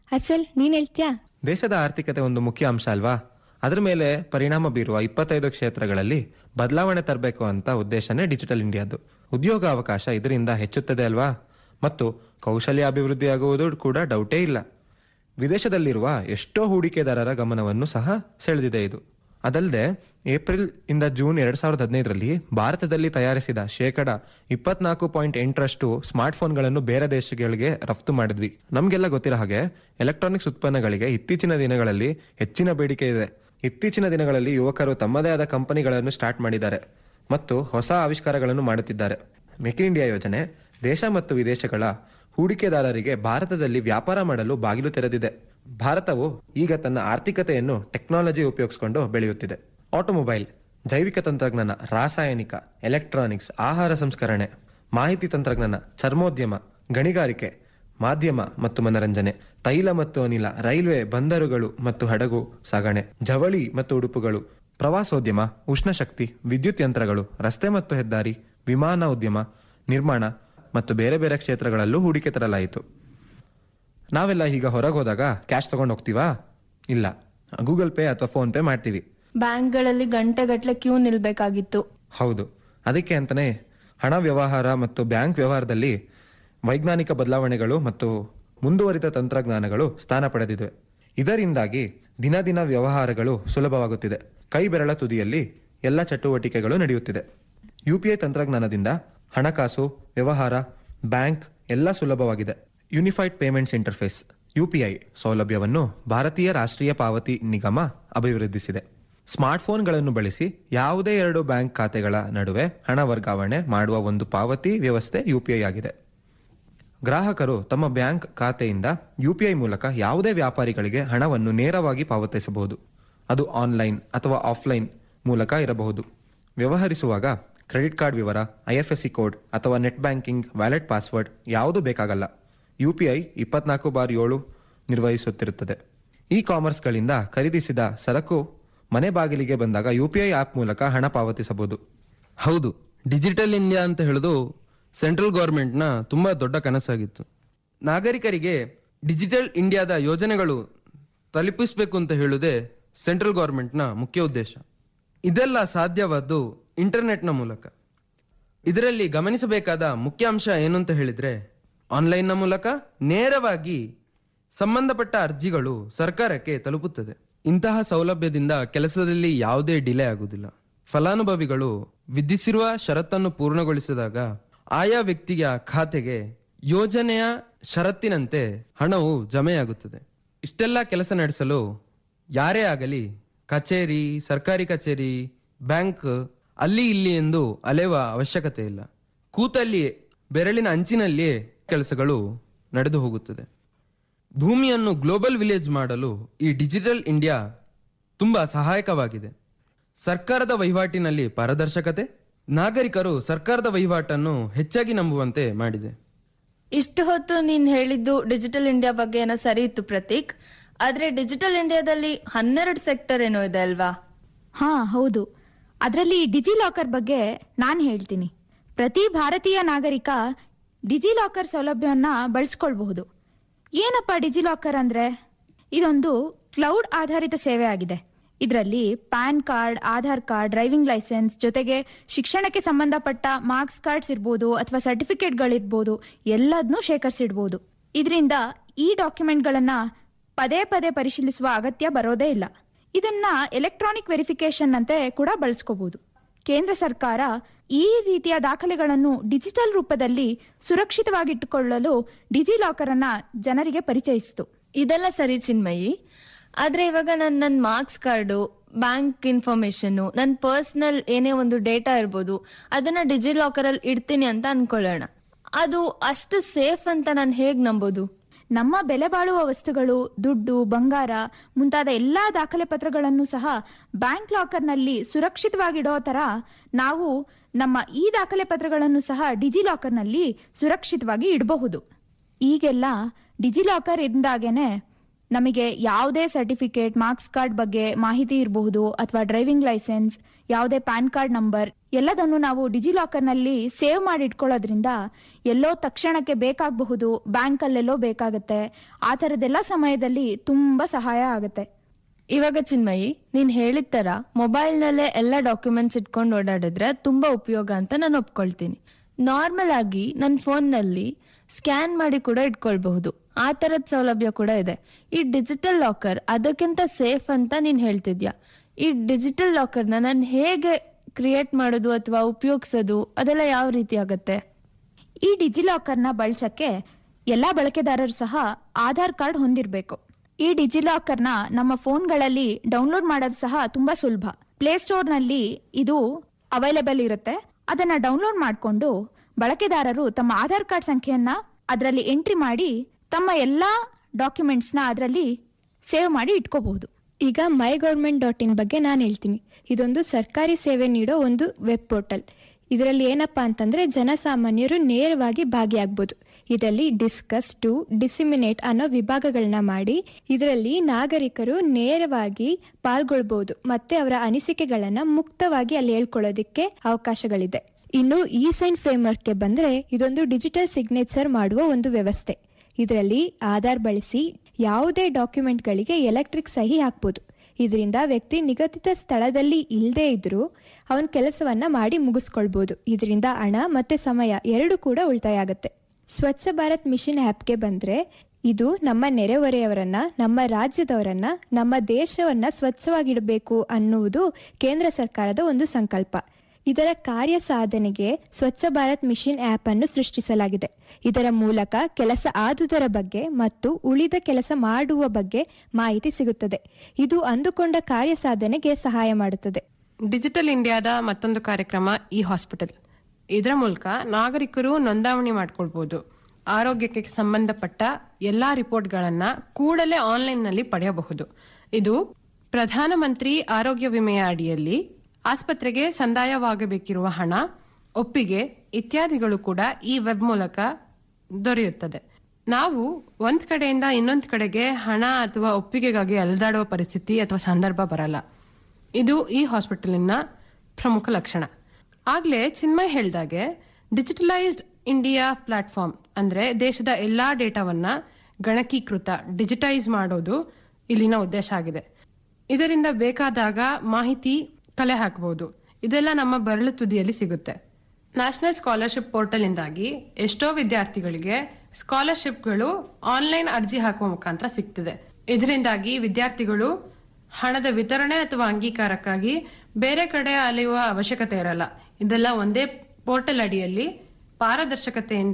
ಅಸಲ್ ನೀನ್ ಹೇಳ್ತ್ಯಾ ದೇಶದ ಆರ್ಥಿಕತೆ ಒಂದು ಮುಖ್ಯ ಅಂಶ ಅಲ್ವಾ ಅದರ ಮೇಲೆ ಪರಿಣಾಮ ಬೀರುವ ಇಪ್ಪತ್ತೈದು ಕ್ಷೇತ್ರಗಳಲ್ಲಿ ಬದಲಾವಣೆ ತರಬೇಕು ಅಂತ ಉದ್ದೇಶನೇ ಡಿಜಿಟಲ್ ಇಂಡಿಯಾದು ಉದ್ಯೋಗ ಅವಕಾಶ ಇದರಿಂದ ಹೆಚ್ಚುತ್ತದೆ ಅಲ್ವಾ ಮತ್ತು ಕೌಶಲ್ಯ ಅಭಿವೃದ್ಧಿಯಾಗುವುದು ಕೂಡ ಡೌಟೇ ಇಲ್ಲ ವಿದೇಶದಲ್ಲಿರುವ ಎಷ್ಟೋ ಹೂಡಿಕೆದಾರರ ಗಮನವನ್ನು ಸಹ ಸೆಳೆದಿದೆ ಇದು ಅದಲ್ಲದೆ ಏಪ್ರಿಲ್ ಇಂದ ಜೂನ್ ಎರಡ್ ಸಾವಿರದ ಹದಿನೈದರಲ್ಲಿ ಭಾರತದಲ್ಲಿ ತಯಾರಿಸಿದ ಶೇಕಡ ಇಪ್ಪತ್ನಾಲ್ಕು ಪಾಯಿಂಟ್ ಎಂಟರಷ್ಟು ಸ್ಮಾರ್ಟ್ಫೋನ್ಗಳನ್ನು ಬೇರೆ ದೇಶಗಳಿಗೆ ರಫ್ತು ಮಾಡಿದ್ವಿ ನಮಗೆಲ್ಲ ಗೊತ್ತಿರೋ ಹಾಗೆ ಎಲೆಕ್ಟ್ರಾನಿಕ್ಸ್ ಉತ್ಪನ್ನಗಳಿಗೆ ಇತ್ತೀಚಿನ ದಿನಗಳಲ್ಲಿ ಹೆಚ್ಚಿನ ಬೇಡಿಕೆ ಇದೆ ಇತ್ತೀಚಿನ ದಿನಗಳಲ್ಲಿ ಯುವಕರು ತಮ್ಮದೇ ಆದ ಕಂಪನಿಗಳನ್ನು ಸ್ಟಾರ್ಟ್ ಮಾಡಿದ್ದಾರೆ ಮತ್ತು ಹೊಸ ಆವಿಷ್ಕಾರಗಳನ್ನು ಮಾಡುತ್ತಿದ್ದಾರೆ ಮೇಕ್ ಇನ್ ಇಂಡಿಯಾ ಯೋಜನೆ ದೇಶ ಮತ್ತು ವಿದೇಶಗಳ ಹೂಡಿಕೆದಾರರಿಗೆ ಭಾರತದಲ್ಲಿ ವ್ಯಾಪಾರ ಮಾಡಲು ಬಾಗಿಲು ತೆರೆದಿದೆ ಭಾರತವು ಈಗ ತನ್ನ ಆರ್ಥಿಕತೆಯನ್ನು ಟೆಕ್ನಾಲಜಿ ಉಪಯೋಗಿಸಿಕೊಂಡು ಬೆಳೆಯುತ್ತಿದೆ ಆಟೋಮೊಬೈಲ್ ಜೈವಿಕ ತಂತ್ರಜ್ಞಾನ ರಾಸಾಯನಿಕ ಎಲೆಕ್ಟ್ರಾನಿಕ್ಸ್ ಆಹಾರ ಸಂಸ್ಕರಣೆ ಮಾಹಿತಿ ತಂತ್ರಜ್ಞಾನ ಚರ್ಮೋದ್ಯಮ ಗಣಿಗಾರಿಕೆ ಮಾಧ್ಯಮ ಮತ್ತು ಮನರಂಜನೆ ತೈಲ ಮತ್ತು ಅನಿಲ ರೈಲ್ವೆ ಬಂದರುಗಳು ಮತ್ತು ಹಡಗು ಸಾಗಣೆ ಜವಳಿ ಮತ್ತು ಉಡುಪುಗಳು ಪ್ರವಾಸೋದ್ಯಮ ಉಷ್ಣಶಕ್ತಿ ವಿದ್ಯುತ್ ಯಂತ್ರಗಳು ರಸ್ತೆ ಮತ್ತು ಹೆದ್ದಾರಿ ವಿಮಾನ ಉದ್ಯಮ ನಿರ್ಮಾಣ ಮತ್ತು ಬೇರೆ ಬೇರೆ ಕ್ಷೇತ್ರಗಳಲ್ಲೂ ಹೂಡಿಕೆ ತರಲಾಯಿತು ನಾವೆಲ್ಲ ಈಗ ಹೊರಗೆ ಹೋದಾಗ ಕ್ಯಾಶ್ ತಗೊಂಡು ಹೋಗ್ತೀವಾ ಇಲ್ಲ ಗೂಗಲ್ ಪೇ ಅಥವಾ ಫೋನ್ ಪೇ ಮಾಡ್ತೀವಿ ಬ್ಯಾಂಕ್ಗಳಲ್ಲಿ ಗಂಟೆಗಟ್ಲೆ ಕ್ಯೂ ನಿಲ್ಬೇಕಾಗಿತ್ತು ಹೌದು ಅದಕ್ಕೆ ಅಂತಾನೆ ಹಣ ವ್ಯವಹಾರ ಮತ್ತು ಬ್ಯಾಂಕ್ ವ್ಯವಹಾರದಲ್ಲಿ ವೈಜ್ಞಾನಿಕ ಬದಲಾವಣೆಗಳು ಮತ್ತು ಮುಂದುವರಿದ ತಂತ್ರಜ್ಞಾನಗಳು ಸ್ಥಾನ ಪಡೆದಿವೆ ಇದರಿಂದಾಗಿ ದಿನ ದಿನ ವ್ಯವಹಾರಗಳು ಸುಲಭವಾಗುತ್ತಿದೆ ಕೈ ಬೆರಳ ತುದಿಯಲ್ಲಿ ಎಲ್ಲ ಚಟುವಟಿಕೆಗಳು ನಡೆಯುತ್ತಿದೆ ಯುಪಿಐ ತಂತ್ರಜ್ಞಾನದಿಂದ ಹಣಕಾಸು ವ್ಯವಹಾರ ಬ್ಯಾಂಕ್ ಎಲ್ಲ ಸುಲಭವಾಗಿದೆ ಯುನಿಫೈಡ್ ಪೇಮೆಂಟ್ಸ್ ಇಂಟರ್ಫೇಸ್ ಯುಪಿಐ ಸೌಲಭ್ಯವನ್ನು ಭಾರತೀಯ ರಾಷ್ಟ್ರೀಯ ಪಾವತಿ ನಿಗಮ ಅಭಿವೃದ್ಧಿಸಿದೆ ಸ್ಮಾರ್ಟ್ಫೋನ್ಗಳನ್ನು ಬಳಸಿ ಯಾವುದೇ ಎರಡು ಬ್ಯಾಂಕ್ ಖಾತೆಗಳ ನಡುವೆ ಹಣ ವರ್ಗಾವಣೆ ಮಾಡುವ ಒಂದು ಪಾವತಿ ವ್ಯವಸ್ಥೆ ಯುಪಿಐ ಆಗಿದೆ ಗ್ರಾಹಕರು ತಮ್ಮ ಬ್ಯಾಂಕ್ ಖಾತೆಯಿಂದ ಯುಪಿಐ ಮೂಲಕ ಯಾವುದೇ ವ್ಯಾಪಾರಿಗಳಿಗೆ ಹಣವನ್ನು ನೇರವಾಗಿ ಪಾವತಿಸಬಹುದು ಅದು ಆನ್ಲೈನ್ ಅಥವಾ ಆಫ್ಲೈನ್ ಮೂಲಕ ಇರಬಹುದು ವ್ಯವಹರಿಸುವಾಗ ಕ್ರೆಡಿಟ್ ಕಾರ್ಡ್ ವಿವರ ಐಎಫ್ಎಸ್ಸಿ ಕೋಡ್ ಅಥವಾ ನೆಟ್ ಬ್ಯಾಂಕಿಂಗ್ ವ್ಯಾಲೆಟ್ ಪಾಸ್ವರ್ಡ್ ಯಾವುದೂ ಬೇಕಾಗಲ್ಲ ಯುಪಿಐ ಇಪ್ಪತ್ನಾಲ್ಕು ಬಾರ್ ಏಳು ನಿರ್ವಹಿಸುತ್ತಿರುತ್ತದೆ ಇ ಕಾಮರ್ಸ್ಗಳಿಂದ ಖರೀದಿಸಿದ ಸರಕು ಮನೆ ಬಾಗಿಲಿಗೆ ಬಂದಾಗ ಯುಪಿಐ ಆಪ್ ಮೂಲಕ ಹಣ ಪಾವತಿಸಬಹುದು ಹೌದು ಡಿಜಿಟಲ್ ಇಂಡಿಯಾ ಅಂತ ಹೇಳೋದು ಸೆಂಟ್ರಲ್ ಗೌರ್ಮೆಂಟ್ನ ತುಂಬಾ ದೊಡ್ಡ ಕನಸಾಗಿತ್ತು ನಾಗರಿಕರಿಗೆ ಡಿಜಿಟಲ್ ಇಂಡಿಯಾದ ಯೋಜನೆಗಳು ತಲುಪಿಸಬೇಕು ಅಂತ ಹೇಳುವುದೇ ಸೆಂಟ್ರಲ್ ಗೌರ್ಮೆಂಟ್ನ ಮುಖ್ಯ ಉದ್ದೇಶ ಇದೆಲ್ಲ ಸಾಧ್ಯವಾದ್ದು ಇಂಟರ್ನೆಟ್ನ ಮೂಲಕ ಇದರಲ್ಲಿ ಗಮನಿಸಬೇಕಾದ ಮುಖ್ಯ ಅಂಶ ಏನು ಅಂತ ಹೇಳಿದ್ರೆ ಆನ್ಲೈನ್ನ ಮೂಲಕ ನೇರವಾಗಿ ಸಂಬಂಧಪಟ್ಟ ಅರ್ಜಿಗಳು ಸರ್ಕಾರಕ್ಕೆ ತಲುಪುತ್ತದೆ ಇಂತಹ ಸೌಲಭ್ಯದಿಂದ ಕೆಲಸದಲ್ಲಿ ಯಾವುದೇ ಡಿಲೇ ಆಗುವುದಿಲ್ಲ ಫಲಾನುಭವಿಗಳು ವಿಧಿಸಿರುವ ಷರತ್ತನ್ನು ಪೂರ್ಣಗೊಳಿಸಿದಾಗ ಆಯಾ ವ್ಯಕ್ತಿಯ ಖಾತೆಗೆ ಯೋಜನೆಯ ಷರತ್ತಿನಂತೆ ಹಣವು ಜಮೆಯಾಗುತ್ತದೆ ಇಷ್ಟೆಲ್ಲ ಕೆಲಸ ನಡೆಸಲು ಯಾರೇ ಆಗಲಿ ಕಚೇರಿ ಸರ್ಕಾರಿ ಕಚೇರಿ ಬ್ಯಾಂಕ್ ಅಲ್ಲಿ ಇಲ್ಲಿ ಎಂದು ಅಲೆಯುವ ಅವಶ್ಯಕತೆ ಇಲ್ಲ ಕೂತಲ್ಲಿ ಬೆರಳಿನ ಅಂಚಿನಲ್ಲಿಯೇ ಕೆಲಸಗಳು ನಡೆದು ಹೋಗುತ್ತದೆ ಭೂಮಿಯನ್ನು ಗ್ಲೋಬಲ್ ವಿಲೇಜ್ ಮಾಡಲು ಈ ಡಿಜಿಟಲ್ ಇಂಡಿಯಾ ತುಂಬಾ ಸಹಾಯಕವಾಗಿದೆ ಸರ್ಕಾರದ ವಹಿವಾಟಿನಲ್ಲಿ ಪಾರದರ್ಶಕತೆ ನಾಗರಿಕರು ಸರ್ಕಾರದ ವಹಿವಾಟನ್ನು ಹೆಚ್ಚಾಗಿ ನಂಬುವಂತೆ ಮಾಡಿದೆ ಇಷ್ಟು ಹೊತ್ತು ನೀನ್ ಹೇಳಿದ್ದು ಡಿಜಿಟಲ್ ಇಂಡಿಯಾ ಬಗ್ಗೆ ಏನೋ ಸರಿ ಇತ್ತು ಪ್ರತೀಕ್ ಆದ್ರೆ ಡಿಜಿಟಲ್ ಇಂಡಿಯಾದಲ್ಲಿ ಹನ್ನೆರಡು ಸೆಕ್ಟರ್ ಏನೋ ಇದೆ ಅಲ್ವಾ ಹಾ ಹೌದು ಅದರಲ್ಲಿ ಡಿಜಿ ಲಾಕರ್ ಬಗ್ಗೆ ನಾನು ಹೇಳ್ತೀನಿ ಪ್ರತಿ ಭಾರತೀಯ ನಾಗರಿಕ ಡಿಜಿ ಲಾಕರ್ ಸೌಲಭ್ಯವನ್ನ ಬಳಸ್ಕೊಳ್ಬಹುದು ಏನಪ್ಪ ಡಿಜಿ ಲಾಕರ್ ಅಂದ್ರೆ ಇದೊಂದು ಕ್ಲೌಡ್ ಆಧಾರಿತ ಸೇವೆ ಆಗಿದೆ ಇದರಲ್ಲಿ PAN card Aadhaar card driving licence ಜೊತೆಗೆ ಶಿಕ್ಷಣಕ್ಕೆ ಸಂಬಂಧಪಟ್ಟ ಮಾರ್ಕ್ಸ್ ಕಾರ್ಡ್ಸ್ ಇರ್ಬೋದು ಅಥವಾ ಸರ್ಟಿಫಿಕೇಟ್ಗಳಿರ್ಬೋದು ಎಲ್ಲದನ್ನೂ ಶೇಖರಿಸಿಡ್ಬೋದು ಇದರಿಂದ ಈ ಡಾಕ್ಯುಮೆಂಟ್ಗಳನ್ನ ಪದೇ ಪದೇ ಪರಿಶೀಲಿಸುವ ಅಗತ್ಯ ಬರೋದೇ ಇಲ್ಲ ಇದನ್ನ ಎಲೆಕ್ಟ್ರಾನಿಕ್ ವೆರಿಫಿಕೇಶನ್ ಅಂತೆ ಕೂಡ ಬಳಸ್ಕೋಬಹುದು ಕೇಂದ್ರ ಸರ್ಕಾರ ಈ ರೀತಿಯ ದಾಖಲೆಗಳನ್ನು ಡಿಜಿಟಲ್ ರೂಪದಲ್ಲಿ ಸುರಕ್ಷಿತವಾಗಿಟ್ಟುಕೊಳ್ಳಲು ಡಿಜಿ ಲಾಕರ್ ಅನ್ನ ಜನರಿಗೆ ಪರಿಚಯಿಸಿತು ಇದೆಲ್ಲ ಸರಿ ಚಿನ್ಮಯಿ ಆದ್ರೆ ಇವಾಗ ನನ್ ನನ್ ಮಾರ್ಕ್ಸ್ ಕಾರ್ಡು ಬ್ಯಾಂಕ್ ಇನ್ಫಾರ್ಮೇಶನ್ ನನ್ ಪರ್ಸನಲ್ ಏನೇ ಒಂದು ಡೇಟಾ ಇರ್ಬೋದು ಅದನ್ನ ಡಿಜಿ ಲಾಕರ್ ಅಲ್ಲಿ ಇಡ್ತೀನಿ ಅಂತ ಅನ್ಕೊಳ್ಳೋಣ ಅದು ಅಷ್ಟು ಸೇಫ್ ಅಂತ ನಾನು ಹೇಗ್ ನಂಬೋದು ನಮ್ಮ ಬೆಲೆ ಬಾಳುವ ವಸ್ತುಗಳು ದುಡ್ಡು ಬಂಗಾರ ಮುಂತಾದ ಎಲ್ಲಾ ದಾಖಲೆ ಪತ್ರಗಳನ್ನು ಸಹ ಬ್ಯಾಂಕ್ ಲಾಕರ್ನಲ್ಲಿ ಸುರಕ್ಷಿತವಾಗಿಡೋ ತರ ನಾವು ನಮ್ಮ ಈ ದಾಖಲೆ ಪತ್ರಗಳನ್ನು ಸಹ ಡಿಜಿ ಲಾಕರ್ನಲ್ಲಿ ಸುರಕ್ಷಿತವಾಗಿ ಇಡಬಹುದು ಈಗೆಲ್ಲ ಡಿಜಿ ಲಾಕರ್ ಇಂದಾಗೇನೆ ನಮಗೆ ಯಾವುದೇ ಸರ್ಟಿಫಿಕೇಟ್ ಮಾರ್ಕ್ಸ್ ಕಾರ್ಡ್ ಬಗ್ಗೆ ಮಾಹಿತಿ ಇರಬಹುದು ಅಥವಾ ಡ್ರೈವಿಂಗ್ ಲೈಸೆನ್ಸ್ ಯಾವುದೇ ಪ್ಯಾನ್ ಕಾರ್ಡ್ ನಂಬರ್ ಎಲ್ಲದನ್ನು ನಾವು ಡಿಜಿಲಾಕರ್ನಲ್ಲಿ ಸೇವ್ ಮಾಡಿ ಇಟ್ಕೊಳ್ಳೋದ್ರಿಂದ ಎಲ್ಲೋ ತಕ್ಷಣಕ್ಕೆ ಬೇಕಾಗಬಹುದು ಬ್ಯಾಂಕಲ್ಲೆಲ್ಲೋ ಬೇಕಾಗುತ್ತೆ ಆ ಥರದ್ದೆಲ್ಲ ಸಮಯದಲ್ಲಿ ತುಂಬಾ ಸಹಾಯ ಆಗುತ್ತೆ ಇವಾಗ ಚಿನ್ಮಯಿ ನೀನ್ ಹೇಳಿದ ತರ ಮೊಬೈಲ್ ನಲ್ಲೇ ಎಲ್ಲ ಡಾಕ್ಯುಮೆಂಟ್ಸ್ ಇಟ್ಕೊಂಡು ಓಡಾಡಿದ್ರೆ ತುಂಬಾ ಉಪಯೋಗ ಅಂತ ನಾನು ಒಪ್ಕೊಳ್ತೀನಿ ನಾರ್ಮಲ್ ಆಗಿ ನನ್ನ ಫೋನ್ ನಲ್ಲಿ ಸ್ಕ್ಯಾನ್ ಮಾಡಿ ಕೂಡ ಇಟ್ಕೊಳ್ಬಹುದು ಆ ತರದ ಸೌಲಭ್ಯ ಕೂಡ ಇದೆ ಈ ಡಿಜಿಟಲ್ ಲಾಕರ್ ಅದಕ್ಕಿಂತ ಸೇಫ್ ಅಂತ ನೀನ್ ಹೇಳ್ತಿದ್ಯಾ ಈ ಡಿಜಿಟಲ್ ಲಾಕರ್ನ ನಾನು ಹೇಗೆ ಕ್ರಿಯೇಟ್ ಮಾಡೋದು ಅಥವಾ ಉಪಯೋಗಿಸೋದು ಅದೆಲ್ಲ ಯಾವ ರೀತಿ ಆಗತ್ತೆ ಈ ಡಿಜಿಲಾಕರ್ನ ಬಳಸಕ್ಕೆ ಎಲ್ಲಾ ಬಳಕೆದಾರರು ಸಹ ಆಧಾರ್ ಕಾರ್ಡ್ ಹೊಂದಿರಬೇಕು ಈ ಡಿಜಿಲಾಕರ್ನ ನಮ್ಮ ಫೋನ್ಗಳಲ್ಲಿ ಡೌನ್ಲೋಡ್ ಮಾಡೋದು ಸಹ ತುಂಬಾ ಸುಲಭ ಪ್ಲೇಸ್ಟೋರ್ನಲ್ಲಿ ಇದು ಅವೈಲೇಬಲ್ ಇರುತ್ತೆ ಅದನ್ನ ಡೌನ್ಲೋಡ್ ಮಾಡಿಕೊಂಡು ಬಳಕೆದಾರರು ತಮ್ಮ ಆಧಾರ್ ಕಾರ್ಡ್ ಸಂಖ್ಯೆಯನ್ನ ಅದರಲ್ಲಿ ಎಂಟ್ರಿ ಮಾಡಿ ತಮ್ಮ ಎಲ್ಲಾ ಡಾಕ್ಯುಮೆಂಟ್ಸ್ನ ಅದರಲ್ಲಿ ಸೇವ್ ಮಾಡಿ ಇಟ್ಕೋಬಹುದು ಈಗ ಮೈ ಗೌರ್ಮೆಂಟ್ ಡಾಟ್ ಇನ್ ಬಗ್ಗೆ ನಾನು ಹೇಳ್ತೀನಿ ಇದೊಂದು ಸರ್ಕಾರಿ ಸೇವೆ ನೀಡೋ ಒಂದು ವೆಬ್ ಪೋರ್ಟಲ್ ಇದರಲ್ಲಿ ಏನಪ್ಪಾ ಅಂತಂದ್ರೆ ಜನಸಾಮಾನ್ಯರು ನೇರವಾಗಿ ಭಾಗಿಯಾಗ್ಬೋದು ಇದರಲ್ಲಿ ಡಿಸ್ಕಸ್ ಟು ಡಿಸಿಮಿನೇಟ್ ಅನ್ನೋ ವಿಭಾಗಗಳನ್ನ ಮಾಡಿ ಇದರಲ್ಲಿ ನಾಗರಿಕರು ನೇರವಾಗಿ ಪಾಲ್ಗೊಳ್ಬಹುದು ಮತ್ತೆ ಅವರ ಅನಿಸಿಕೆಗಳನ್ನ ಮುಕ್ತವಾಗಿ ಅಲ್ಲಿ ಹೇಳ್ಕೊಳ್ಳೋದಿಕ್ಕೆ ಅವಕಾಶಗಳಿದೆ ಇನ್ನು ಇ ಸೈನ್ ಫ್ರೇಮ್ವರ್ಕ್ಗೆ ಬಂದ್ರೆ ಇದೊಂದು ಡಿಜಿಟಲ್ ಸಿಗ್ನೇಚರ್ ಮಾಡುವ ಒಂದು ವ್ಯವಸ್ಥೆ ಇದರಲ್ಲಿ ಆಧಾರ್ ಬಳಸಿ ಯಾವುದೇ ಡಾಕ್ಯುಮೆಂಟ್ಗಳಿಗೆ ಎಲೆಕ್ಟ್ರಿಕ್ ಸಹಿ ಹಾಕ್ಬೋದು ಇದರಿಂದ ವ್ಯಕ್ತಿ ನಿಗದಿತ ಸ್ಥಳದಲ್ಲಿ ಇಲ್ಲದೇ ಇದ್ರೂ ಅವನ ಕೆಲಸವನ್ನ ಮಾಡಿ ಮುಗಿಸ್ಕೊಳ್ಬಹುದು ಇದರಿಂದ ಹಣ ಮತ್ತೆ ಸಮಯ ಎರಡು ಕೂಡ ಉಳಿತಾಯ ಆಗುತ್ತೆ ಸ್ವಚ್ಛ ಭಾರತ್ ಮಿಷನ್ ಆ್ಯಪ್ಗೆ ಬಂದ್ರೆ ಇದು ನಮ್ಮ ನೆರೆಹೊರೆಯವರನ್ನ ನಮ್ಮ ರಾಜ್ಯದವರನ್ನ ನಮ್ಮ ದೇಶವನ್ನ ಸ್ವಚ್ಛವಾಗಿಡಬೇಕು ಅನ್ನುವುದು ಕೇಂದ್ರ ಸರ್ಕಾರದ ಒಂದು ಸಂಕಲ್ಪ ಇದರ ಕಾರ್ಯ ಸಾಧನೆಗೆ ಸ್ವಚ್ಛ ಭಾರತ್ ಮಿಷನ್ ಆ್ಯಪ್ ಅನ್ನು ಸೃಷ್ಟಿಸಲಾಗಿದೆ ಇದರ ಮೂಲಕ ಕೆಲಸ ಆದುದರ ಬಗ್ಗೆ ಮತ್ತು ಉಳಿದ ಕೆಲಸ ಮಾಡುವ ಬಗ್ಗೆ ಮಾಹಿತಿ ಸಿಗುತ್ತದೆ ಇದು ಅಂದುಕೊಂಡ ಕಾರ್ಯ ಸಾಧನೆಗೆ ಸಹಾಯ ಮಾಡುತ್ತದೆ ಡಿಜಿಟಲ್ ಇಂಡಿಯಾದ ಮತ್ತೊಂದು ಕಾರ್ಯಕ್ರಮ ಇ ಹಾಸ್ಪಿಟಲ್ ಇದರ ಮೂಲಕ ನಾಗರಿಕರು ನೋಂದಾವಣಿ ಮಾಡ್ಕೊಳ್ಬಹುದು ಆರೋಗ್ಯಕ್ಕೆ ಸಂಬಂಧಪಟ್ಟ ಎಲ್ಲಾ ರಿಪೋರ್ಟ್ಗಳನ್ನ ಕೂಡಲೇ ಆನ್ಲೈನ್ನಲ್ಲಿ ಪಡೆಯಬಹುದು ಇದು ಪ್ರಧಾನಮಂತ್ರಿ ಆರೋಗ್ಯ ವಿಮೆಯ ಅಡಿಯಲ್ಲಿ ಆಸ್ಪತ್ರೆಗೆ ಸಂದಾಯವಾಗಬೇಕಿರುವ ಹಣ ಒಪ್ಪಿಗೆ ಇತ್ಯಾದಿಗಳು ಕೂಡ ಈ ವೆಬ್ ಮೂಲಕ ದೊರೆಯುತ್ತದೆ ನಾವು ಒಂದ್ ಕಡೆಯಿಂದ ಇನ್ನೊಂದ್ ಕಡೆಗೆ ಹಣ ಅಥವಾ ಒಪ್ಪಿಗೆಗಾಗಿ ಅಲೆದಾಡುವ ಪರಿಸ್ಥಿತಿ ಅಥವಾ ಸಂದರ್ಭ ಬರಲ್ಲ ಇದು ಈ ಹಾಸ್ಪಿಟಲಿನ ಪ್ರಮುಖ ಲಕ್ಷಣ ಆಗ್ಲೇ ಚಿನ್ಮಯ್ ಹೇಳ್ದಾಗೆ ಡಿಜಿಟಲೈಸ್ಡ್ ಇಂಡಿಯಾ ಪ್ಲಾಟ್ಫಾರ್ಮ್ ಅಂದ್ರೆ ದೇಶದ ಎಲ್ಲಾ ಡೇಟಾವನ್ನ ಗಣಕೀಕೃತ ಡಿಜಿಟೈಸ್ ಮಾಡೋದು ಇಲ್ಲಿನ ಉದ್ದೇಶ ಆಗಿದೆ ಇದರಿಂದ ಬೇಕಾದಾಗ ಮಾಹಿತಿ ಕಲೆ ಹಾಕಬಹುದು ಇದೆಲ್ಲ ನಮ್ಮ ಬೆರಳು ತುದಿಯಲ್ಲಿ ಸಿಗುತ್ತೆ ನ್ಯಾಷನಲ್ ಸ್ಕಾಲರ್ಶಿಪ್ ಪೋರ್ಟಲ್ ಇಂದಾಗಿ ಎಷ್ಟೋ ವಿದ್ಯಾರ್ಥಿಗಳಿಗೆ ಸ್ಕಾಲರ್ಶಿಪ್ಗಳು ಆನ್ಲೈನ್ ಅರ್ಜಿ ಹಾಕುವ ಮುಖಾಂತರ ಸಿಗ್ತಿದೆ ಇದರಿಂದಾಗಿ ವಿದ್ಯಾರ್ಥಿಗಳು ಹಣದ ವಿತರಣೆ ಅಥವಾ ಅಂಗೀಕಾರಕ್ಕಾಗಿ ಬೇರೆ ಕಡೆ ಅಲೆಯುವ ಅವಶ್ಯಕತೆ ಇರಲ್ಲ ಇದೆಲ್ಲ ಒಂದೇ ಪೋರ್ಟಲ್ ಅಡಿಯಲ್ಲಿ ಪಾರದರ್ಶಕತೆಯಿಂದ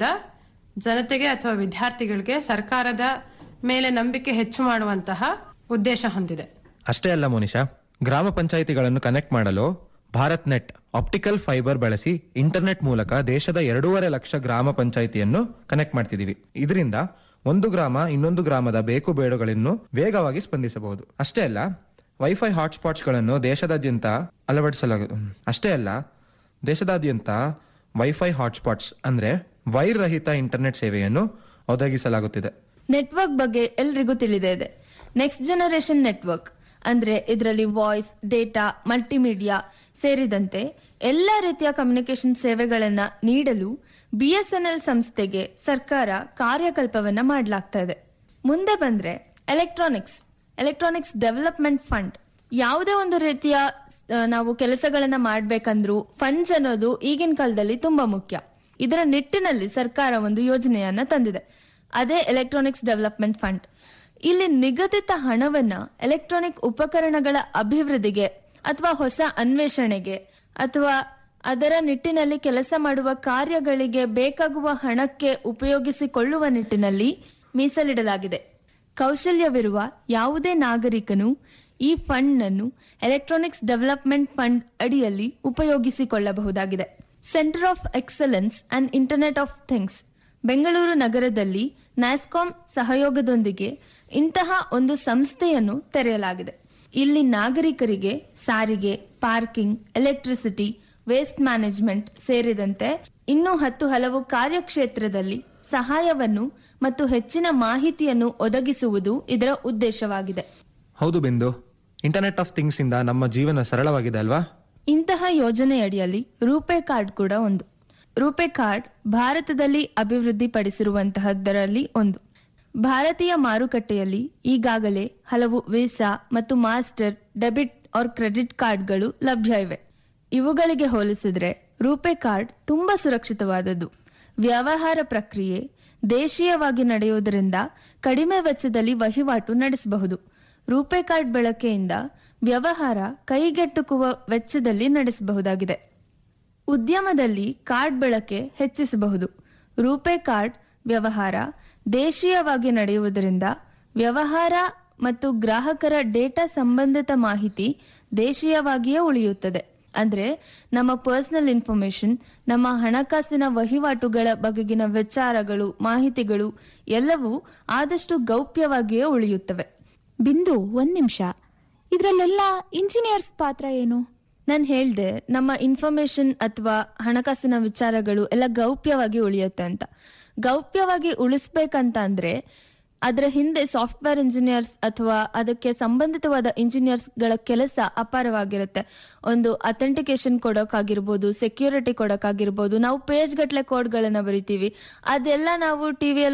ಜನತೆಗೆ ಅಥವಾ ವಿದ್ಯಾರ್ಥಿಗಳಿಗೆ ಸರ್ಕಾರದ ಮೇಲೆ ನಂಬಿಕೆ ಹೆಚ್ಚು ಮಾಡುವಂತಹ ಉದ್ದೇಶ ಹೊಂದಿದೆ ಅಷ್ಟೇ ಅಲ್ಲ ಮೋನಿಶಾ ಗ್ರಾಮ ಪಂಚಾಯಿತಿಗಳನ್ನು ಕನೆಕ್ಟ್ ಮಾಡಲು ಭಾರತ್ ನೆಟ್ ಆಪ್ಟಿಕಲ್ ಫೈಬರ್ ಬಳಸಿ ಇಂಟರ್ನೆಟ್ ಮೂಲಕ ದೇಶದ ಎರಡೂವರೆ ಲಕ್ಷ ಗ್ರಾಮ ಪಂಚಾಯಿತಿಯನ್ನು ಕನೆಕ್ಟ್ ಮಾಡ್ತಿದೀವಿ ಇದರಿಂದ ಒಂದು ಗ್ರಾಮ ಇನ್ನೊಂದು ಗ್ರಾಮದ ಬೇಕು ಬೇಡುಗಳನ್ನು ವೇಗವಾಗಿ ಸ್ಪಂದಿಸಬಹುದು ಅಷ್ಟೇ ಅಲ್ಲ ವೈಫೈ ಹಾಟ್ಸ್ಪಾಟ್ಸ್ಗಳನ್ನು ದೇಶದಾದ್ಯಂತ ಅಳವಡಿಸಲಾಗ ಅಷ್ಟೇ ಅಲ್ಲ ದೇಶದಾದ್ಯಂತ ವೈಫೈ ಹಾಟ್ಸ್ಪಾಟ್ಸ್ ಅಂದ್ರೆ ವೈರ್ ರಹಿತ ಇಂಟರ್ನೆಟ್ ಸೇವೆಯನ್ನು ಒದಗಿಸಲಾಗುತ್ತಿದೆ ನೆಟ್ವರ್ಕ್ ಬಗ್ಗೆ ಎಲ್ರಿಗೂ ತಿಳಿದೇ ಇದೆ ನೆಕ್ಸ್ಟ್ ಜನರೇಷನ್ ನೆಟ್ವರ್ಕ್ ಅಂದ್ರೆ ಇದರಲ್ಲಿ ವಾಯ್ಸ್ ಡೇಟಾ ಮಲ್ಟಿಮೀಡಿಯಾ ಸೇರಿದಂತೆ ಎಲ್ಲ ರೀತಿಯ ಕಮ್ಯುನಿಕೇಶನ್ ಸೇವೆಗಳನ್ನ ನೀಡಲು ಬಿಎಸ್ಎನ್ಎಲ್ ಸಂಸ್ಥೆಗೆ ಸರ್ಕಾರ ಕಾರ್ಯಕಲ್ಪವನ್ನ ಮಾಡಲಾಗ್ತಾ ಇದೆ ಮುಂದೆ ಬಂದ್ರೆ ಎಲೆಕ್ಟ್ರಾನಿಕ್ಸ್ ಎಲೆಕ್ಟ್ರಾನಿಕ್ಸ್ ಡೆವಲಪ್ಮೆಂಟ್ ಫಂಡ್ ಯಾವುದೇ ಒಂದು ರೀತಿಯ ಆ, ನಾವು ಕೆಲಸಗಳನ್ನ ಮಾಡ್ಬೇಕಂದ್ರೂ ಫಂಡ್ಸ್ ಅನ್ನೋದು ಈಗಿನ ಕಾಲದಲ್ಲಿ ತುಂಬಾ ಮುಖ್ಯ ಇದರ ನಿಟ್ಟಿನಲ್ಲಿ ಸರ್ಕಾರ ಒಂದು ಯೋಜನೆಯನ್ನ ತಂದಿದೆ ಅದೇ ಎಲೆಕ್ಟ್ರಾನಿಕ್ಸ್ ಡೆವಲಪ್ಮೆಂಟ್ ಫಂಡ್ ಇಲ್ಲಿ ನಿಗದಿತ ಹಣವನ್ನ ಎಲೆಕ್ಟ್ರಾನಿಕ್ ಉಪಕರಣಗಳ ಅಭಿವೃದ್ಧಿಗೆ ಅಥವಾ ಹೊಸ ಅನ್ವೇಷಣೆಗೆ ಅಥವಾ ಅದರ ನಿಟ್ಟಿನಲ್ಲಿ ಕೆಲಸ ಮಾಡುವ ಕಾರ್ಯಗಳಿಗೆ ಬೇಕಾಗುವ ಹಣಕ್ಕೆ ಉಪಯೋಗಿಸಿಕೊಳ್ಳುವ ನಿಟ್ಟಿನಲ್ಲಿ ಮೀಸಲಿಡಲಾಗಿದೆ ಕೌಶಲ್ಯವಿರುವ ಯಾವುದೇ ನಾಗರಿಕನು ಈ ಫಂಡ್ ಅನ್ನು ಎಲೆಕ್ಟ್ರಾನಿಕ್ಸ್ ಡೆವಲಪ್ಮೆಂಟ್ ಫಂಡ್ ಅಡಿಯಲ್ಲಿ ಉಪಯೋಗಿಸಿಕೊಳ್ಳಬಹುದಾಗಿದೆ centre of excellence and internet of things Bengaluru ನಗರದಲ್ಲಿ ನ್ಯಾಸ್ಕಾಂ ಸಹಯೋಗದೊಂದಿಗೆ ಇಂತಹ ಒಂದು ಸಂಸ್ಥೆಯನ್ನು ತೆರೆಯಲಾಗಿದೆ ಇಲ್ಲಿ ನಾಗರಿಕರಿಗೆ ಸಾರಿಗೆ ಪಾರ್ಕಿಂಗ್ ಎಲೆಕ್ಟ್ರಿಸಿಟಿ ವೇಸ್ಟ್ ಮ್ಯಾನೇಜ್ಮೆಂಟ್ ಸೇರಿದಂತೆ ಇನ್ನೂ ಹತ್ತು ಹಲವು ಕಾರ್ಯಕ್ಷೇತ್ರದಲ್ಲಿ ಸಹಾಯವನ್ನು ಮತ್ತು ಹೆಚ್ಚಿನ ಮಾಹಿತಿಯನ್ನು ಒದಗಿಸುವುದು ಇದರ ಉದ್ದೇಶವಾಗಿದೆ ಹೌದು ಬಿಂದು ಇಂಟರ್ನೆಟ್ ಆಫ್ ಥಿಂಗ್ಸ್ ಇಂದ ನಮ್ಮ ಜೀವನ ಸರಳವಾಗಿದೆ ಅಲ್ವಾ ಇಂತಹ ಯೋಜನೆಯಡಿಯಲ್ಲಿ ರೂಪೇ ಕಾರ್ಡ್ ಕೂಡ ಒಂದು ರೂಪೇ ಕಾರ್ಡ್ ಭಾರತದಲ್ಲಿ ಅಭಿವೃದ್ಧಿಪಡಿಸಿರುವಂತಹದ್ದರಲ್ಲಿ ಒಂದು ಭಾರತೀಯ ಮಾರುಕಟ್ಟೆಯಲ್ಲಿ ಈಗಾಗಲೇ ಹಲವು ವೀಸಾ ಮತ್ತು ಮಾಸ್ಟರ್ ಡೆಬಿಟ್ ಆರ್ ಕ್ರೆಡಿಟ್ ಕಾರ್ಡ್ಗಳು ಲಭ್ಯ ಇವೆ ಇವುಗಳಿಗೆ ಹೋಲಿಸಿದ್ರೆ ರೂಪೇ ಕಾರ್ಡ್ ತುಂಬಾ ಸುರಕ್ಷಿತವಾದದ್ದು ವ್ಯವಹಾರ ಪ್ರಕ್ರಿಯೆ ದೇಶೀಯವಾಗಿ ನಡೆಯುವುದರಿಂದ ಕಡಿಮೆ ವೆಚ್ಚದಲ್ಲಿ ವಹಿವಾಟು ನಡೆಸಬಹುದು ರೂಪೇ ಕಾರ್ಡ್ ಬಳಕೆಯಿಂದ ವ್ಯವಹಾರ ಕೈಗೆಟುಕುವ ವೆಚ್ಚದಲ್ಲಿ ನಡೆಸಬಹುದಾಗಿದೆ ಉದ್ಯಮದಲ್ಲಿ ಕಾರ್ಡ್ ಬಳಕೆ ಹೆಚ್ಚಿಸಬಹುದು ರೂಪೇ ಕಾರ್ಡ್ ವ್ಯವಹಾರ ದೇಶೀಯವಾಗಿ ನಡೆಯುವುದರಿಂದ ವ್ಯವಹಾರ ಮತ್ತು ಗ್ರಾಹಕರ ಡೇಟಾ ಸಂಬಂಧಿತ ಮಾಹಿತಿ ದೇಶೀಯವಾಗಿಯೇ ಉಳಿಯುತ್ತದೆ ಅಂದ್ರೆ ನಮ್ಮ ಪರ್ಸನಲ್ ಇನ್ಫಾರ್ಮೇಶನ್ ನಮ್ಮ ಹಣಕಾಸಿನ ವಹಿವಾಟುಗಳ ಬಗೆಗಿನ ವಿಚಾರಗಳು ಮಾಹಿತಿಗಳು ಎಲ್ಲವೂ ಆದಷ್ಟು ಗೌಪ್ಯವಾಗಿಯೇ ಉಳಿಯುತ್ತವೆ ಬಿಂದು ಒಂದ್ ನಿಮಿಷ ಇದ್ರಲ್ಲೆಲ್ಲ ಇಂಜಿನಿಯರ್ಸ್ ಪಾತ್ರ ಏನು ನಾನು ಹೇಳ್ದೆ ನಮ್ಮ ಇನ್ಫಾರ್ಮೇಶನ್ ಅಥವಾ ಹಣಕಾಸಿನ ವಿಚಾರಗಳು ಎಲ್ಲ ಗೌಪ್ಯವಾಗಿ ಉಳಿಯುತ್ತೆ ಅಂತ ಗೌಪ್ಯವಾಗಿ ಉಳಿಸ್ಬೇಕಂತ ಅಂದ್ರೆ ಅದರ ಹಿಂದೆ ಸಾಫ್ಟ್ವೇರ್ ಇಂಜಿನಿಯರ್ಸ್ ಅಥವಾ ಅದಕ್ಕೆ ಸಂಬಂಧಿತವಾದ ಇಂಜಿನಿಯರ್ಸ್ ಗಳ ಕೆಲಸ ಅಪಾರವಾಗಿರುತ್ತೆ ಒಂದು ಅಥೆಂಟಿಕೇಶನ್ ಕೊಡೋಕ್ಕಾಗಿರ್ಬೋದು ಸೆಕ್ಯೂರಿಟಿ ಕೊಡೋಕ್ಕಾಗಿರ್ಬೋದು ನಾವು ಪೇಜ್ ಗಟ್ಲೆ ಕೋಡ್ಗಳನ್ನ ಬರಿತೀವಿ ಅದೆಲ್ಲ ನಾವು ಟಿವಿಯಲ್ಲಿ